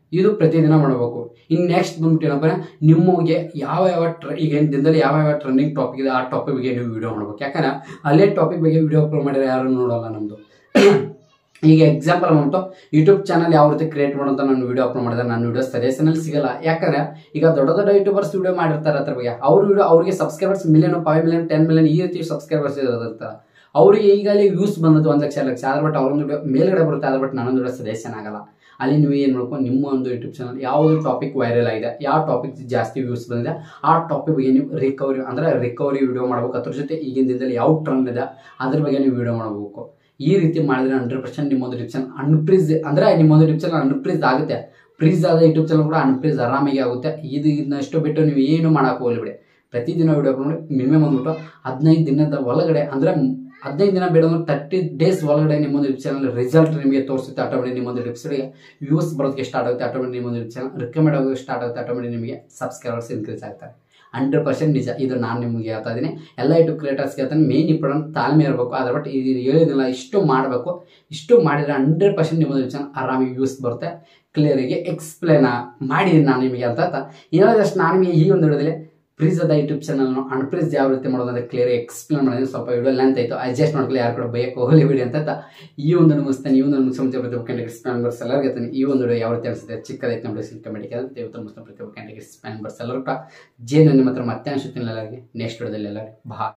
ಇದು ಪ್ರತಿದಿನ ಮಾಡಬೇಕು ಇನ್ನು ನೆಕ್ಸ್ಟ್ ಬಂದ್ಬಿಟ್ಟು ಏನಪ್ಪ ನಿಮಗೆ ಯಾವ ಯಾವ ಟ್ರ ಈಗ ಏನ್ ದಿನದಲ್ಲಿ ಯಾವ ಯಾವ ಟ್ರೆಂಡಿಂಗ್ ಟಾಪಿಕ್ ಇದೆ ಆ ಟಾಪಿಕ್ ಬಗ್ಗೆ ನೀವು ವಿಡಿಯೋ ಮಾಡ್ಬೇಕು ಯಾಕಂದ್ರೆ ಅಲ್ಲೇ ಟಾಪಿಕ್ ಬಗ್ಗೆ ವಿಡಿಯೋ ಅಪ್ಲೋಡ್ ಮಾಡಿದ್ರೆ ಯಾರು ನೋಡಲ್ಲ ನಮ್ಮದು ಈಗ ಎಕ್ಸಾಂಪಲ್ ಬಂದ್ಬಿಟ್ಟು ಯೂಟ್ಯೂಬ್ ಚಾನಲ್ ಯಾವ ರೀತಿ ಕ್ರಿಯೇಟ್ ಮಾಡೋಂತ ನಾನು ವಿಡಿಯೋ ಅಪ್ಲೋಡ್ ಮಾಡಿದ್ರೆ ನನ್ನ ವಿಡಿಯೋ ಸಜೆಷನಲ್ಲಿ ಸಿಗಲ್ಲ ಯಾಕಂದ್ರೆ ಈಗ ದೊಡ್ಡ ದೊಡ್ಡ ಯೂಟ್ಯೂಬರ್ಸ್ ವಿಡಿಯೋ ಮಾಡಿರ್ತಾರೆ ಅದ್ರ ಬಗ್ಗೆ ಅವ್ರ ವಿಡಿಯೋ ಅವ್ರಿಗೆ subscribers million five million ten million ಈ ರೀತಿ ಸಬ್ಸ್ಕ್ರೈಬರ್ಸ್ ಇರೋದಿರ್ತಾರೆ ಅವ್ರಿಗೆ ಈಗಲೇ ವ್ಯೂಸ್ ಬಂದದ್ದು ಒಂದು ಲಕ್ಷ ಲಕ್ಷ ಆದ್ರೆ ಬಟ್ ಅವ್ರೊಂದು ವಿಡಿಯೋ ಮೇಲ್ಗಡೆ ಬರುತ್ತೆ ಆದ್ರೆ ಬಟ್ ನನ್ನೊಂದು ವಿಡಿಯೋ ಸಜೆಷನ್ ಆಗಲ್ಲ ಅಲ್ಲಿ ನೀವು ಏನು ಮಾಡ್ಕೊಂಡು ನಿಮ್ಮ ಒಂದು ಯೂಟ್ಯೂಬ್ ಚಾನಲ್ ಯಾವುದು ಟಾಪಿಕ್ ವೈರಲ್ ಆಗಿದೆ ಯಾವ ಟಾಪಿಕ್ ಜಾಸ್ತಿ ವ್ಯೂಸ್ ಬಂದಿದೆ ಆ ಟಾಪಿಕ್ ಬಗ್ಗೆ ನೀವು ರಿಕವರಿ ಅಂದ್ರೆ ರಿಕವರಿ ವಿಡಿಯೋ ಮಾಡ್ಬೇಕು ಅದ್ರ ಜೊತೆ ಈಗಿನ ದಿನದಲ್ಲಿ ಯಾವ ಟ್ರೆಂಡ್ ಇದೆ ಅದ್ರ ಬಗ್ಗೆ ನೀವು ವಿಡಿಯೋ ಮಾಡಬೇಕು ಈ ರೀತಿ ಮಾಡಿದ್ರೆ ಹಂಡ್ರೆಡ್ ಪರ್ಸೆಂಟ್ ನಿಮ್ಮೊಂದು ಯೂಟ್ಯೂಬ್ ಚಾನಲ್ ಅನ್ಪ್ರೀಸ್ ಅಂದ್ರೆ ನಿಮ್ಮೊಂದು ಯೂಟ್ಯೂಬ್ ಚಾನಲ್ ಅನ್ಪ್ರೀಸ್ ಆಗುತ್ತೆ ಪ್ರೀಸ್ ಆದ ಯೂಟ್ಯೂಬ್ ಚಾನಲ್ ಕೂಡ ಅನ್ಪ್ರೀಸ್ ಆರಾಮಾಗಿ ಆಗುತ್ತೆ ಇದು ಇದನ್ನಷ್ಟು ಬಿಟ್ಟು ನೀವು ಏನು ಮಾಡಕ್ಕೆ ಹೋಗ್ಲಿ ಬಿಡಿ ಪ್ರತಿದಿನ ವಿಡಿಯೋ ಮಾಡಿ ಮಿನಿಮಮ್ ಬಂದ್ಬಿಟ್ಟು ಹದಿನೈದು ದಿನದ ಒಳಗಡೆ ಅಂದ್ರೆ ಹದಿನೈದು ದಿನ ಬೇಡ ಅಂದ್ರೆ ತರ್ಟಿ ಡೇಸ್ ಒಳಗಡೆ ನಿಮ್ಮೊಂದು ಯೂಟ್ಯೂಬ್ ಚಾನಲ್ ರಿಸಲ್ಟ್ ನಿಮಗೆ ತೋರಿಸುತ್ತೆ ಆಟೋಮೆಟಿಕ್ ನಿಮ್ಮೊಂದು ವೆಬ್ಸೈಟ್ಗೆ ವ್ಯೂಸ್ ಬರೋದಕ್ಕೆ ಸ್ಟಾರ್ಟ್ ಆಗುತ್ತೆ ಆಟೋಮೆಟಿಕ್ ನಿಮ್ಮೊಂದು ಯೂಟ್ಯೂಬ್ ಚಾನಲ್ ರಿಕಮೆಂಡ್ ಆಗೋದಕ್ಕೆ ಸ್ಟಾರ್ಟ್ ಆಗುತ್ತೆ ಆಟೋಮೆಟಿಕ್ ನಿಮಗೆ ಸಬ್ಸ್ಕ್ರೈಬರ್ಸ್ ಇನ್ಕ್ರೀಸ್ ಆಗ್ತಾರೆ ಹಂಡ್ರೆಡ್ ಪರ್ಸೆಂಟ್ ನಿಜ ಇದು ನಾನು ನಿಮಗೆ ಹೇಳ್ತಾ ಇದ್ದೀನಿ ಎಲ್ಲ ಯೂಟ್ಯೂಬ್ ಕ್ರಿಯೇಟರ್ಸ್ಗೆ ಹೇಳ್ತಾನೆ ಮೇನ್ ಇಂಪಾರ್ಟೆಂಟ್ ತಾಳ್ಮೆ ಇರಬೇಕು ಅದ್ರ ಬಟ್ ಇದು ಹೇಳಿದಿಲ್ಲ ಇಷ್ಟು ಮಾಡಬೇಕು ಇಷ್ಟು ಮಾಡಿದರೆ ಹಂಡ್ರೆಡ್ ಪರ್ಸೆಂಟ್ ನಿಮ್ಮದು ಚಾನಲ್ ಆರಾಮಾಗಿ ಯೂಸ್ ಬರುತ್ತೆ ಕ್ಲಿಯರಿಗೆ ಎಕ್ಸ್ಪ್ಲೇನ್ ಮಾಡಿದ್ದೀನಿ ನಾನು ನಿಮಗೆ ಅಂತ ಹೇಳೋದಷ್ಟು ನಾನು ನಿಮಗೆ ಈ ಒಂದು ವಿಡಿಯೋದಲ್ಲಿ ಪ್ರೀಸ್ ಅದ ಯೂಟ್ಯೂಬ್ ಚಾನಲ್ ಅನ್ಪ್ರೀಸ್ ಯಾವ ರೀತಿ ಮಾಡೋದು ಅಂತ ಕ್ಲಿಯರ್ ಎಕ್ಸ್ಪ್ಲೇನ್ ಮಾಡಿದ್ರೆ ಸ್ವಲ್ಪ ವಿಡಿಯೋ ಲೆಂತ್ ಆಯಿತು ಅಡ್ಜಸ್ಟ್ ಮಾಡ್ಕೊಳ್ಳಿ ಯಾರು ಕೂಡ ಬೈಕ್ ಹೋಗಲಿ ಬಿಡಿ ಅಂತ ಈ ಒಂದು ಮುಗಿಸ್ತಾನೆ ಈ ಒಂದು ಮುಗಿಸ್ಕೊಂತ ಪ್ರತಿಯೊಬ್ಬ ಮೆಂಬರ್ಸ್ ಎಲ್ಲರಿಗೆ ಹೇಳ್ತಾನೆ ಈ ಒಂದು ವಿಡಿಯೋ ಯಾವ ರೀತಿ ಅನಿಸುತ್ತೆ ಚಿಕ್ಕದೈತೆ ನೋಡಿ ಕಮೆಂಟ್ ಅಂತ ದೇವತ ಮುಗಿಸ್ತಾನೆ ಪ್ರತಿಯೊಬ್ಬ ಮೆಂಬರ್ಸ್ ಎಲ್ಲರೂ ಕೂಡ ಜೇನು ನಿಮ್ಮ ಹತ್ರ ಮತ್ತೆ ಅನ್ಸುತ್ತೀನಿ ಎಲ್ಲರಿಗೆ ನೆಕ್ಸ್ಟ್ ವಿಡಿಯೋದಲ್ಲಿ ಎಲ್ಲರಿಗೆ ಬಾ